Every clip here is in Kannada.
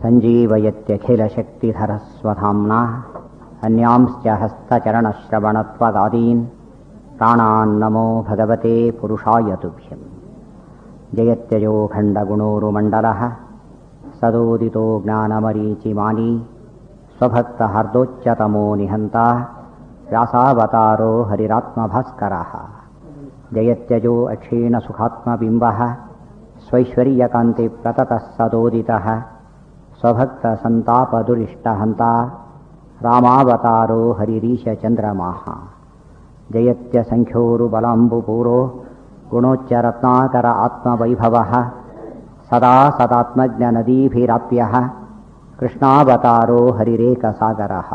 सञ्जीवयत्यखिलशक्तिधरस्वधाम्ना अन्यांश्च हस्तचरणश्रवणत्वगादीन् प्राणान्नमो भगवते पुरुषाय तुभ्यम् जयत्यजो खण्डगुणोरुमण्डलः सदोदितो ज्ञानमरीचिमानी स्वभक्तहर्दोच्चतमो निहन्ता व्यासावतारो हरिरात्मभास्करः जयत्यजो अक्षीणसुखात्मबिम्बः स्वैश्वर्यकान्तिप्रततः सदोदितः स्वभक्तसन्तापदुरिष्टहन्ता रामावतारो हरिरीशचन्द्रमाः जयत्यसङ्ख्योरुबलाम्बुपूरो गुणोच्चरत्नाकर आत्मवैभवः सदा सदात्मज्ञनदीभिराप्यः कृष्णावतारो हरिरेकसागरः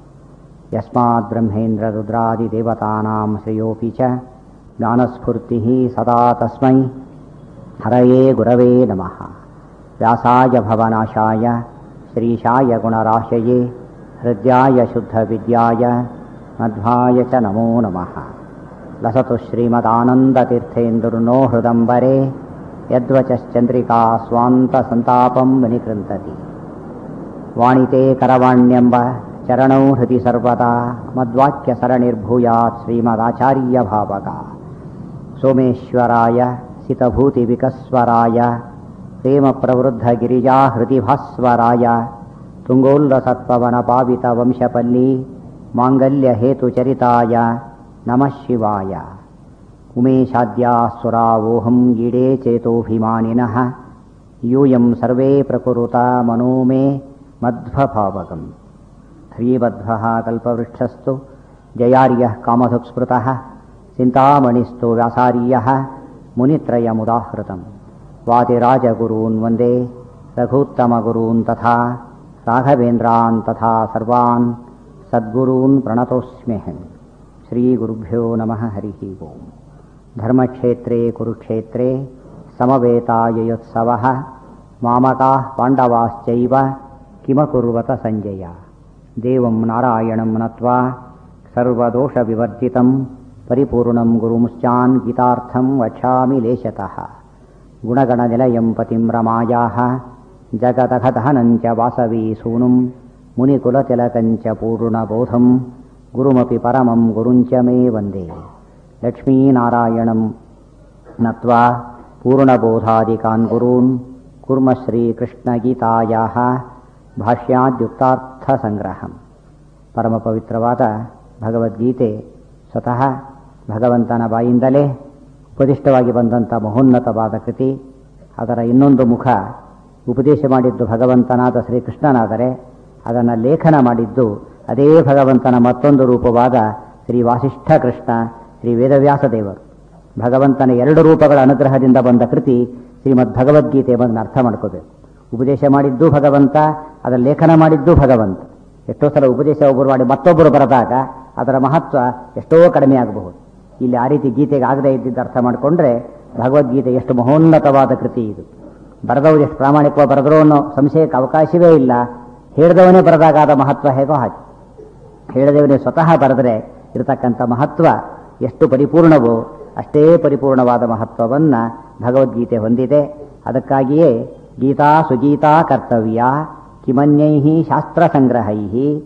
यस्माद्ब्रह्मेन्द्ररुद्रादिदेवतानां श्रेयोऽपि च ज्ञानस्फूर्तिः सदा तस्मै हरये गुरवे नमः व्यासाय भवनाशाय श्रीशाय गुणराशये हृद्याय शुद्धविद्याय मध्वाय च नमो नमः लसतु श्रीमदानन्दतीर्थेन्दुर्नो हृदम्बरे यद्वचश्चन्द्रिका स्वान्तसन्तापं विनिकृन्तति वाणिते करवाण्यम्ब चरणौ हृदि सर्वदा मद्वाक्यसरणिर्भूयात् श्रीमदाचार्यभावगा सोमेश्वराय सितभूतिविकस्वराय प्रेमप्रवृद्धगिरिजाहृदिभास्वराय तुङ्गोल्लसत्पवनपावितवंशपल्ली माङ्गल्यहेतुचरिताय नमः शिवाय उमेशाद्यासुरावोऽहं ईडे चेतोऽभिमानिनः यूयं सर्वे प्रकुरुता मनो मे मध्वभावकम् ह्रीबद्धः कल्पवृक्षस्तु जयार्यः कामधुक्स्मृतः चिन्तामणिस्तु व्यासार्यः मुनित्रयमुदाहृतम् वादिराजगुरून् वन्दे रघूत्तमगुरून् तथा राघवेन्द्रान् तथा सर्वान् सद्गुरून् प्रणतोऽस्म्यहम् श्रीगुरुभ्यो नमः हरिः ओम् धर्मक्षेत्रे कुरुक्षेत्रे समवेताययोत्सवः मामकाः पाण्डवाश्चैव किमकुर्वत सञ्जय देवं नारायणं नत्वा सर्वदोषविवर्जितं परिपूर्णं गुरुमुश्चान् गीतार्थं वक्षामि लेशतः गुणगणनिलयं पतिं रमायाः जगदघदहनं च वासवी सूनुं मुनिकुलतिलकञ्च पूर्णबोधं गुरुमपि परमं गुरुञ्च मे वन्दे लक्ष्मीनारायणं नत्वा पूर्णबोधादिकान् गुरून् कुर्म श्रीकृष्णगीतायाः ಭಾಷ್ಯಾದ್ಯುಕ್ತಾರ್ಥಸಂಗ್ರಹಂ ಪರಮ ಪವಿತ್ರವಾದ ಭಗವದ್ಗೀತೆ ಸ್ವತಃ ಭಗವಂತನ ಬಾಯಿಂದಲೇ ಉಪದಿಷ್ಟವಾಗಿ ಬಂದಂಥ ಮಹೋನ್ನತವಾದ ಕೃತಿ ಅದರ ಇನ್ನೊಂದು ಮುಖ ಉಪದೇಶ ಮಾಡಿದ್ದು ಭಗವಂತನಾದ ಶ್ರೀಕೃಷ್ಣನಾದರೆ ಅದನ್ನು ಲೇಖನ ಮಾಡಿದ್ದು ಅದೇ ಭಗವಂತನ ಮತ್ತೊಂದು ರೂಪವಾದ ಶ್ರೀ ವಾಸಿಷ್ಠ ಕೃಷ್ಣ ಶ್ರೀ ವೇದವ್ಯಾಸ ದೇವರು ಭಗವಂತನ ಎರಡು ರೂಪಗಳ ಅನುಗ್ರಹದಿಂದ ಬಂದ ಕೃತಿ ಶ್ರೀಮದ್ ಭಗವದ್ಗೀತೆ ಎಂಬುದನ್ನು ಅರ್ಥ ಮಾಡ್ಕೋಬೇಕು ಉಪದೇಶ ಮಾಡಿದ್ದು ಭಗವಂತ ಅದರ ಲೇಖನ ಮಾಡಿದ್ದು ಭಗವಂತ ಎಷ್ಟೋ ಸಲ ಉಪದೇಶ ಒಬ್ಬರು ಮಾಡಿ ಮತ್ತೊಬ್ಬರು ಬರೆದಾಗ ಅದರ ಮಹತ್ವ ಎಷ್ಟೋ ಕಡಿಮೆ ಆಗಬಹುದು ಇಲ್ಲಿ ಆ ರೀತಿ ಗೀತೆಗೆ ಆಗದೇ ಇದ್ದಿದ್ದು ಅರ್ಥ ಮಾಡಿಕೊಂಡ್ರೆ ಭಗವದ್ಗೀತೆ ಎಷ್ಟು ಮಹೋನ್ನತವಾದ ಕೃತಿ ಇದು ಬರೆದವರು ಎಷ್ಟು ಪ್ರಾಮಾಣಿಕವಾಗಿ ಬರೆದರೂ ಅನ್ನೋ ಸಂಶಯಕ್ಕೆ ಅವಕಾಶವೇ ಇಲ್ಲ ಹೇಳಿದವನೇ ಬರೆದಾಗಾದ ಮಹತ್ವ ಹೇಗೋ ಹಾಗೆ ಹೇಳಿದವನೇ ಸ್ವತಃ ಬರೆದರೆ ಇರತಕ್ಕಂಥ ಮಹತ್ವ ಎಷ್ಟು ಪರಿಪೂರ್ಣವೋ ಅಷ್ಟೇ ಪರಿಪೂರ್ಣವಾದ ಮಹತ್ವವನ್ನು ಭಗವದ್ಗೀತೆ ಹೊಂದಿದೆ ಅದಕ್ಕಾಗಿಯೇ ಗೀತಾ ಸುಗೀತಾ ಕರ್ತವ್ಯ ಕಿಮನ್ಯೈ ಶಾಸ್ತ್ರ ಸಂಗ್ರಹೈ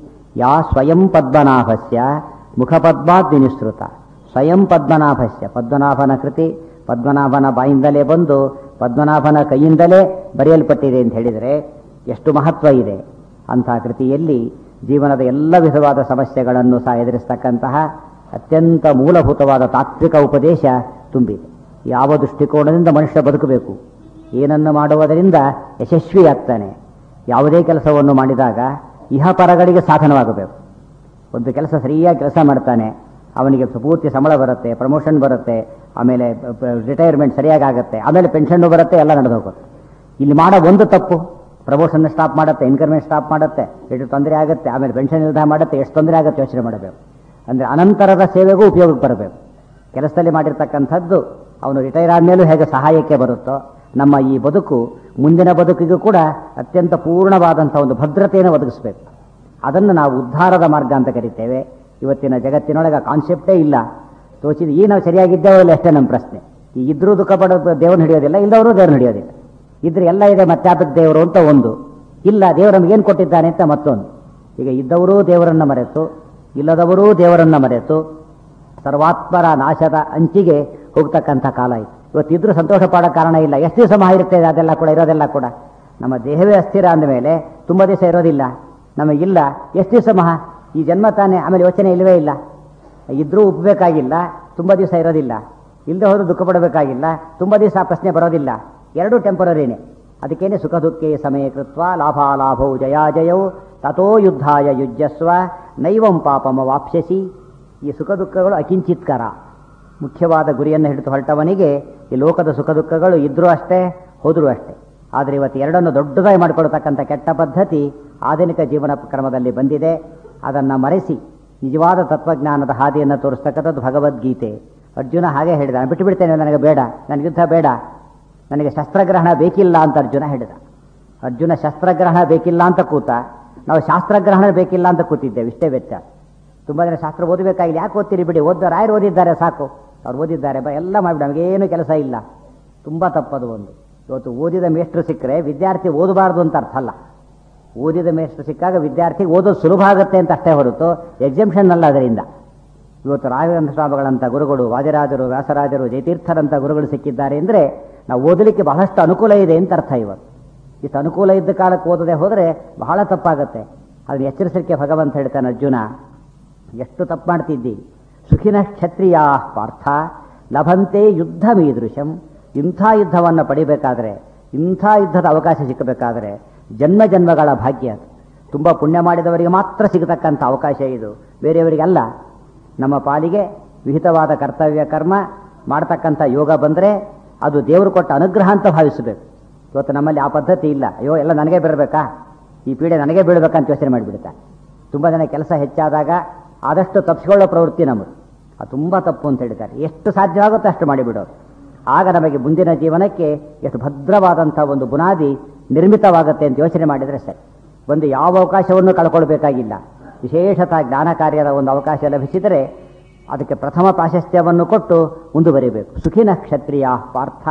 ಯಾ ಸ್ವಯಂ ಪದ್ಮನಾಭಸ್ಯ ಮುಖಪದ್ಮಾದ್ ವಿನಿಸೃತ ಸ್ವಯಂ ಪದ್ಮನಾಭಸ್ಯ ಪದ್ಮನಾಭನ ಕೃತಿ ಪದ್ಮನಾಭನ ಬಾಯಿಂದಲೇ ಬಂದು ಪದ್ಮನಾಭನ ಕೈಯಿಂದಲೇ ಬರೆಯಲ್ಪಟ್ಟಿದೆ ಅಂತ ಹೇಳಿದರೆ ಎಷ್ಟು ಮಹತ್ವ ಇದೆ ಅಂಥ ಕೃತಿಯಲ್ಲಿ ಜೀವನದ ಎಲ್ಲ ವಿಧವಾದ ಸಮಸ್ಯೆಗಳನ್ನು ಸಹ ಎದುರಿಸ್ತಕ್ಕಂತಹ ಅತ್ಯಂತ ಮೂಲಭೂತವಾದ ತಾತ್ವಿಕ ಉಪದೇಶ ತುಂಬಿದೆ ಯಾವ ದೃಷ್ಟಿಕೋನದಿಂದ ಮನುಷ್ಯ ಬದುಕಬೇಕು ಏನನ್ನು ಮಾಡುವುದರಿಂದ ಯಶಸ್ವಿಯಾಗ್ತಾನೆ ಯಾವುದೇ ಕೆಲಸವನ್ನು ಮಾಡಿದಾಗ ಇಹಪರಗಳಿಗೆ ಸಾಧನವಾಗಬೇಕು ಒಂದು ಕೆಲಸ ಸರಿಯಾಗಿ ಕೆಲಸ ಮಾಡ್ತಾನೆ ಅವನಿಗೆ ಪೂರ್ತಿ ಸಂಬಳ ಬರುತ್ತೆ ಪ್ರಮೋಷನ್ ಬರುತ್ತೆ ಆಮೇಲೆ ರಿಟೈರ್ಮೆಂಟ್ ಸರಿಯಾಗಿ ಆಗುತ್ತೆ ಆಮೇಲೆ ಪೆನ್ಷನ್ನು ಬರುತ್ತೆ ಎಲ್ಲ ನಡೆದು ಹೋಗುತ್ತೆ ಇಲ್ಲಿ ಮಾಡೋ ಒಂದು ತಪ್ಪು ಪ್ರಮೋಷನ್ ಸ್ಟಾಪ್ ಮಾಡುತ್ತೆ ಇನ್ಕಮ್ಮೆಂಟ್ ಸ್ಟಾಪ್ ಮಾಡುತ್ತೆ ಎಷ್ಟು ತೊಂದರೆ ಆಗುತ್ತೆ ಆಮೇಲೆ ಪೆನ್ಷನ್ ನಿರ್ಧಾರ ಮಾಡುತ್ತೆ ಎಷ್ಟು ತೊಂದರೆ ಆಗುತ್ತೆ ಯೋಚನೆ ಮಾಡಬೇಕು ಅಂದರೆ ಅನಂತರದ ಸೇವೆಗೂ ಉಪಯೋಗಕ್ಕೆ ಬರಬೇಕು ಕೆಲಸದಲ್ಲಿ ಮಾಡಿರ್ತಕ್ಕಂಥದ್ದು ಅವನು ರಿಟೈರ್ ಆದಮೇಲೂ ಹೇಗೆ ಸಹಾಯಕ್ಕೆ ಬರುತ್ತೋ ನಮ್ಮ ಈ ಬದುಕು ಮುಂದಿನ ಬದುಕಿಗೂ ಕೂಡ ಅತ್ಯಂತ ಪೂರ್ಣವಾದಂಥ ಒಂದು ಭದ್ರತೆಯನ್ನು ಒದಗಿಸಬೇಕು ಅದನ್ನು ನಾವು ಉದ್ಧಾರದ ಮಾರ್ಗ ಅಂತ ಕರಿತೇವೆ ಇವತ್ತಿನ ಜಗತ್ತಿನೊಳಗೆ ಕಾನ್ಸೆಪ್ಟೇ ಇಲ್ಲ ತೋಚಿದ ಈ ನಾವು ಸರಿಯಾಗಿದ್ದೇವೋ ಇಲ್ಲ ಅಷ್ಟೇ ನಮ್ಮ ಪ್ರಶ್ನೆ ಈ ಇದ್ರೂ ದುಃಖ ಪಡೋದು ದೇವ್ರನ್ನ ಹಿಡಿಯೋದಿಲ್ಲ ಇಲ್ಲದವರು ದೇವ್ರನ್ನ ಹಿಡಿಯೋದಿಲ್ಲ ಇದ್ರೆ ಎಲ್ಲ ಇದೆ ಮತ್ತಾಪಕ್ಕೆ ದೇವರು ಅಂತ ಒಂದು ಇಲ್ಲ ದೇವರು ನಮಗೇನು ಕೊಟ್ಟಿದ್ದಾನೆ ಅಂತ ಮತ್ತೊಂದು ಈಗ ಇದ್ದವರೂ ದೇವರನ್ನ ಮರೆತು ಇಲ್ಲದವರೂ ದೇವರನ್ನ ಮರೆತು ಸರ್ವಾತ್ಮರ ನಾಶದ ಅಂಚಿಗೆ ಹೋಗ್ತಕ್ಕಂಥ ಕಾಲ ಇತ್ತು ಇವತ್ತಿದ್ರೂ ಸಂತೋಷ ಪಡೋ ಕಾರಣ ಇಲ್ಲ ಎಷ್ಟು ದಿವಸ ಮಹಾ ಇರ್ತದೆ ಅದೆಲ್ಲ ಕೂಡ ಇರೋದೆಲ್ಲ ಕೂಡ ನಮ್ಮ ದೇಹವೇ ಅಸ್ಥಿರ ಅಂದಮೇಲೆ ತುಂಬ ದಿವಸ ಇರೋದಿಲ್ಲ ನಮಗಿಲ್ಲ ಎಷ್ಟು ದಿವಸ ಮಹಾ ಈ ಜನ್ಮ ತಾನೇ ಆಮೇಲೆ ಯೋಚನೆ ಇಲ್ಲವೇ ಇಲ್ಲ ಇದ್ರೂ ಉಪ್ಪಬೇಕಾಗಿಲ್ಲ ತುಂಬ ದಿವಸ ಇರೋದಿಲ್ಲ ಇಲ್ಲದೆ ಹೋದ್ರೂ ದುಃಖ ಪಡಬೇಕಾಗಿಲ್ಲ ತುಂಬ ದಿವಸ ಆ ಪ್ರಶ್ನೆ ಬರೋದಿಲ್ಲ ಎರಡೂ ಟೆಂಪರರಿನೇ ಅದಕ್ಕೇನೆ ಸುಖ ದುಃಖೇ ಸಮಯ ಕೃತ್ವ ಲಾಭಾಲಾಭೌ ಜಯಾಜಯೌ ತಥೋ ಯುದ್ಧಾಯ ಯುಜ್ಯಸ್ವ ನೈವಂ ಪಾಪಮ ವಾಪ್ಸ್ಯಸಿ ಈ ಸುಖ ದುಃಖಗಳು ಅಕಿಂಚಿತ್ಕರ ಮುಖ್ಯವಾದ ಗುರಿಯನ್ನು ಹಿಡಿದು ಹೊರಟವನಿಗೆ ಈ ಲೋಕದ ಸುಖ ದುಃಖಗಳು ಇದ್ರೂ ಅಷ್ಟೇ ಹೋದರೂ ಅಷ್ಟೇ ಆದರೆ ಇವತ್ತು ಎರಡನ್ನು ದೊಡ್ಡದಾಗಿ ಮಾಡಿಕೊಡ್ತಕ್ಕಂಥ ಕೆಟ್ಟ ಪದ್ಧತಿ ಆಧುನಿಕ ಜೀವನ ಕ್ರಮದಲ್ಲಿ ಬಂದಿದೆ ಅದನ್ನು ಮರೆಸಿ ನಿಜವಾದ ತತ್ವಜ್ಞಾನದ ಹಾದಿಯನ್ನು ತೋರಿಸ್ತಕ್ಕಂಥದ್ದು ಭಗವದ್ಗೀತೆ ಅರ್ಜುನ ಹಾಗೆ ಹೇಳಿದ ನಾನು ಬಿಟ್ಟು ಬಿಡ್ತೇನೆ ನನಗೆ ಬೇಡ ನನಗೆ ಯುದ್ಧ ಬೇಡ ನನಗೆ ಶಸ್ತ್ರಗ್ರಹಣ ಬೇಕಿಲ್ಲ ಅಂತ ಅರ್ಜುನ ಹೇಳಿದ ಅರ್ಜುನ ಶಸ್ತ್ರಗ್ರಹಣ ಬೇಕಿಲ್ಲ ಅಂತ ಕೂತ ನಾವು ಶಾಸ್ತ್ರಗ್ರಹಣ ಬೇಕಿಲ್ಲ ಅಂತ ಕೂತಿದ್ದೇವೆ ಇಷ್ಟೇ ವ್ಯತ್ಯಾಸ ತುಂಬ ಜನ ಶಾಸ್ತ್ರ ಓದಬೇಕಾಗಿಲ್ಲ ಯಾಕೆ ಓದ್ತೀರಿ ಬಿಡಿ ಓದ ರಾಯರು ಓದಿದ್ದಾರೆ ಸಾಕು ಅವ್ರು ಓದಿದ್ದಾರೆ ಬ ಎಲ್ಲ ಮಾಡಿಬಿಡಿ ನಮಗೇನು ಕೆಲಸ ಇಲ್ಲ ತುಂಬ ತಪ್ಪದು ಒಂದು ಇವತ್ತು ಓದಿದ ಮೇಷ್ಟ್ರು ಸಿಕ್ಕರೆ ವಿದ್ಯಾರ್ಥಿ ಓದಬಾರ್ದು ಅಂತ ಅರ್ಥ ಅಲ್ಲ ಓದಿದ ಮೇಷ್ಟ್ರು ಸಿಕ್ಕಾಗ ವಿದ್ಯಾರ್ಥಿಗೆ ಓದೋದು ಸುಲಭ ಆಗುತ್ತೆ ಅಂತ ಅಷ್ಟೇ ಹೊರತು ಎಕ್ಸಿಬಿಷನ್ ಅಲ್ಲ ಅದರಿಂದ ಇವತ್ತು ರಾಘವೇಂದ್ರ ಸ್ವಾಮಿಗಳಂಥ ಗುರುಗಳು ವಾದಿರಾಜರು ವ್ಯಾಸರಾಜರು ಜಯತೀರ್ಥರಂಥ ಗುರುಗಳು ಸಿಕ್ಕಿದ್ದಾರೆ ಅಂದರೆ ನಾವು ಓದಲಿಕ್ಕೆ ಬಹಳಷ್ಟು ಅನುಕೂಲ ಇದೆ ಅಂತ ಅರ್ಥ ಇವತ್ತು ಇಷ್ಟು ಅನುಕೂಲ ಇದ್ದ ಕಾಲಕ್ಕೆ ಓದದೆ ಹೋದರೆ ಬಹಳ ತಪ್ಪಾಗುತ್ತೆ ಅದನ್ನು ಎಚ್ಚರಿಸಲಿಕ್ಕೆ ಭಗವಂತ ಹೇಳ್ತಾನೆ ಅರ್ಜುನ ಎಷ್ಟು ತಪ್ಪು ಮಾಡ್ತಿದ್ದಿ ಸುಖಿನ ಕ್ಷತ್ರಿಯ ಪಾರ್ಥ ಲಭಂತೆ ಯುದ್ಧ ಮೀದೃಶಂ ಇಂಥ ಯುದ್ಧವನ್ನು ಪಡಿಬೇಕಾದ್ರೆ ಇಂಥ ಯುದ್ಧದ ಅವಕಾಶ ಸಿಕ್ಕಬೇಕಾದ್ರೆ ಜನ್ಮ ಜನ್ಮಗಳ ಭಾಗ್ಯ ಅದು ತುಂಬ ಪುಣ್ಯ ಮಾಡಿದವರಿಗೆ ಮಾತ್ರ ಸಿಗತಕ್ಕಂಥ ಅವಕಾಶ ಇದು ಬೇರೆಯವರಿಗಲ್ಲ ನಮ್ಮ ಪಾಲಿಗೆ ವಿಹಿತವಾದ ಕರ್ತವ್ಯ ಕರ್ಮ ಮಾಡ್ತಕ್ಕಂಥ ಯೋಗ ಬಂದರೆ ಅದು ದೇವರು ಕೊಟ್ಟ ಅನುಗ್ರಹ ಅಂತ ಭಾವಿಸಬೇಕು ಇವತ್ತು ನಮ್ಮಲ್ಲಿ ಆ ಪದ್ಧತಿ ಇಲ್ಲ ಅಯ್ಯೋ ಎಲ್ಲ ನನಗೆ ಬರಬೇಕಾ ಈ ಪೀಡೆ ನನಗೆ ಬೀಳಬೇಕಂತ ಯೋಚನೆ ಮಾಡಿಬಿಡುತ್ತೆ ತುಂಬ ಜನ ಕೆಲಸ ಹೆಚ್ಚಾದಾಗ ಆದಷ್ಟು ತಪ್ಪಿಸಿಕೊಳ್ಳೋ ಪ್ರವೃತ್ತಿ ನಮ್ಮದು ಅದು ತುಂಬ ತಪ್ಪು ಅಂತ ಹೇಳ್ತಾರೆ ಎಷ್ಟು ಸಾಧ್ಯವಾಗುತ್ತೋ ಅಷ್ಟು ಮಾಡಿಬಿಡೋದು ಆಗ ನಮಗೆ ಮುಂದಿನ ಜೀವನಕ್ಕೆ ಎಷ್ಟು ಭದ್ರವಾದಂಥ ಒಂದು ಬುನಾದಿ ನಿರ್ಮಿತವಾಗುತ್ತೆ ಅಂತ ಯೋಚನೆ ಮಾಡಿದರೆ ಸರಿ ಒಂದು ಯಾವ ಅವಕಾಶವನ್ನು ಕಳ್ಕೊಳ್ಬೇಕಾಗಿಲ್ಲ ವಿಶೇಷತಃ ಜ್ಞಾನ ಕಾರ್ಯದ ಒಂದು ಅವಕಾಶ ಲಭಿಸಿದರೆ ಅದಕ್ಕೆ ಪ್ರಥಮ ಪ್ರಾಶಸ್ತ್ಯವನ್ನು ಕೊಟ್ಟು ಮುಂದುವರಿಬೇಕು ಸುಖಿನ ಕ್ಷತ್ರಿಯ ಪಾರ್ಥ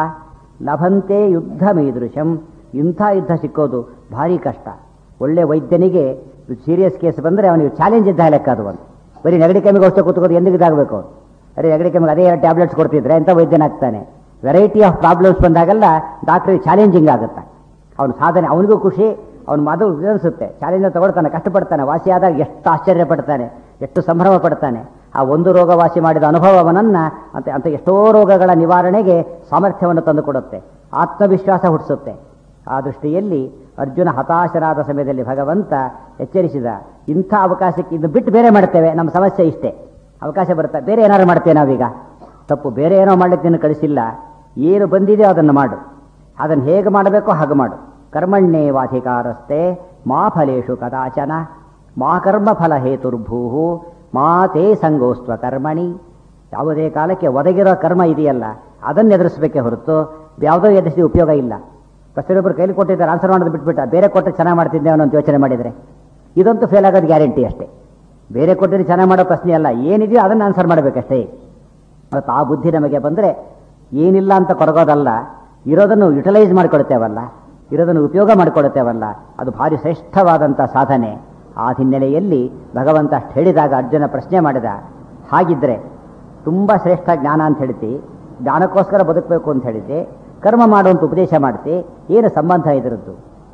ಲಭಂತೆ ಯುದ್ಧ ಮೀದೃಶಂ ಇಂಥ ಯುದ್ಧ ಸಿಕ್ಕೋದು ಭಾರಿ ಕಷ್ಟ ಒಳ್ಳೆ ವೈದ್ಯನಿಗೆ ಸೀರಿಯಸ್ ಕೇಸ್ ಬಂದರೆ ಅವನಿಗೆ ಚಾಲೆಂಜ್ ಇದ್ದ ಲೆಕ್ಕ ಅದು ಒಂದು ಬರೀ ನೆಗಡಿ ಕೆಮ್ಮಿಗೆ ಔಷಧ ಕೂತ್ಕೋದು ಎಂದಿಗೆ ಇದಾಗಬೇಕು ಅವನು ಬರೀ ನೆಗಡಿ ಕೆಮ್ಮಿಗೆ ಅದೇ ಟ್ಯಾಬ್ಲೆಟ್ಸ್ ಕೊಡ್ತಿದ್ರೆ ಎಂಥ ವೈದ್ಯನಾಗ್ತಾನೆ ವೆರೈಟಿ ಆಫ್ ಪ್ರಾಬ್ಲಮ್ಸ್ ಬಂದಾಗೆಲ್ಲ ಡಾಕ್ಟ್ರಿಗೆ ಚಾಲೆಂಜಿಂಗ್ ಆಗುತ್ತೆ ಅವನ ಸಾಧನೆ ಅವನಿಗೂ ಖುಷಿ ಅವನು ಅದು ಅನಿಸುತ್ತೆ ಚಾಲೆಂಜ್ ತಗೊಳ್ತಾನೆ ಕಷ್ಟಪಡ್ತಾನೆ ವಾಸಿ ಆದಾಗ ಎಷ್ಟು ಆಶ್ಚರ್ಯ ಪಡ್ತಾನೆ ಎಷ್ಟು ಸಂಭ್ರಮ ಪಡ್ತಾನೆ ಆ ಒಂದು ರೋಗ ವಾಸಿ ಮಾಡಿದ ಅನುಭವವನನ್ನ ಅಂತ ಅಂತ ಎಷ್ಟೋ ರೋಗಗಳ ನಿವಾರಣೆಗೆ ಸಾಮರ್ಥ್ಯವನ್ನು ತಂದುಕೊಡುತ್ತೆ ಆತ್ಮವಿಶ್ವಾಸ ಹುಟ್ಟಿಸುತ್ತೆ ಆ ದೃಷ್ಟಿಯಲ್ಲಿ ಅರ್ಜುನ ಹತಾಶರಾದ ಸಮಯದಲ್ಲಿ ಭಗವಂತ ಎಚ್ಚರಿಸಿದ ಇಂಥ ಅವಕಾಶಕ್ಕೆ ಇದು ಬಿಟ್ಟು ಬೇರೆ ಮಾಡ್ತೇವೆ ನಮ್ಮ ಸಮಸ್ಯೆ ಇಷ್ಟೇ ಅವಕಾಶ ಬರುತ್ತೆ ಬೇರೆ ಏನಾದ್ರು ಮಾಡ್ತೇವೆ ನಾವೀಗ ತಪ್ಪು ಬೇರೆ ಏನೋ ಮಾಡಲಿಕ್ಕೆ ನಿನ್ನ ಕಳಿಸಿಲ್ಲ ಏನು ಬಂದಿದೆಯೋ ಅದನ್ನು ಮಾಡು ಅದನ್ನು ಹೇಗೆ ಮಾಡಬೇಕೋ ಹಾಗೆ ಮಾಡು ಕರ್ಮಣ್ಯೇವಾಧಿಕಾರಸ್ತೆ ಮಾ ಫಲೇಶು ಕದಾಚನ ಮಾ ಕರ್ಮ ಫಲ ಹೇತುರ್ಭೂ ಮಾ ತೇ ಸಂಗೋಸ್ತ್ವ ಕರ್ಮಣಿ ಯಾವುದೇ ಕಾಲಕ್ಕೆ ಒದಗಿರೋ ಕರ್ಮ ಇದೆಯಲ್ಲ ಅದನ್ನು ಎದುರಿಸಬೇಕೇ ಹೊರತು ಯಾವುದೋ ಎದುರಿಸಿ ಉಪಯೋಗ ಇಲ್ಲ ಪ್ರಶ್ನೆಯೊಬ್ಬರು ಕೈಲಿ ಕೊಟ್ಟಿದ್ದಾರೆ ಆನ್ಸರ್ ಮಾಡೋದು ಬಿಟ್ಬಿಟ್ಟ ಬೇರೆ ಕೊಟ್ಟು ಚೆನ್ನಾಗಿ ಮಾಡ್ತಿದ್ದೆ ಅನ್ನೋ ಯೋಚನೆ ಮಾಡಿದರೆ ಇದಂತೂ ಫೇಲ್ ಆಗೋದು ಗ್ಯಾರಂಟಿ ಅಷ್ಟೇ ಬೇರೆ ಕೊಟ್ಟಿದ್ರೆ ಚೆನ್ನಾಗಿ ಮಾಡೋ ಪ್ರಶ್ನೆ ಅಲ್ಲ ಏನಿದೆಯೋ ಅದನ್ನು ಆನ್ಸರ್ ಮಾಡಬೇಕಷ್ಟೇ ಮತ್ತು ಆ ಬುದ್ಧಿ ನಮಗೆ ಬಂದರೆ ಏನಿಲ್ಲ ಅಂತ ಕೊರಗೋದಲ್ಲ ಇರೋದನ್ನು ಯುಟಿಲೈಸ್ ಮಾಡಿಕೊಳ್ತೇವಲ್ಲ ಇರೋದನ್ನು ಉಪಯೋಗ ಮಾಡಿಕೊಳ್ತೇವಲ್ಲ ಅದು ಭಾರಿ ಶ್ರೇಷ್ಠವಾದಂಥ ಸಾಧನೆ ಆ ಹಿನ್ನೆಲೆಯಲ್ಲಿ ಭಗವಂತ ಅಷ್ಟು ಹೇಳಿದಾಗ ಅರ್ಜುನ ಪ್ರಶ್ನೆ ಮಾಡಿದ ಹಾಗಿದ್ರೆ ತುಂಬ ಶ್ರೇಷ್ಠ ಜ್ಞಾನ ಅಂತ ಹೇಳ್ತಿ ಜ್ಞಾನಕ್ಕೋಸ್ಕರ ಬದುಕಬೇಕು ಅಂತ ಹೇಳಿದ್ದೆ ಕರ್ಮ ಮಾಡುವಂತ ಉಪದೇಶ ಮಾಡ್ತಿ ಏನು ಸಂಬಂಧ ಇದರದ್ದು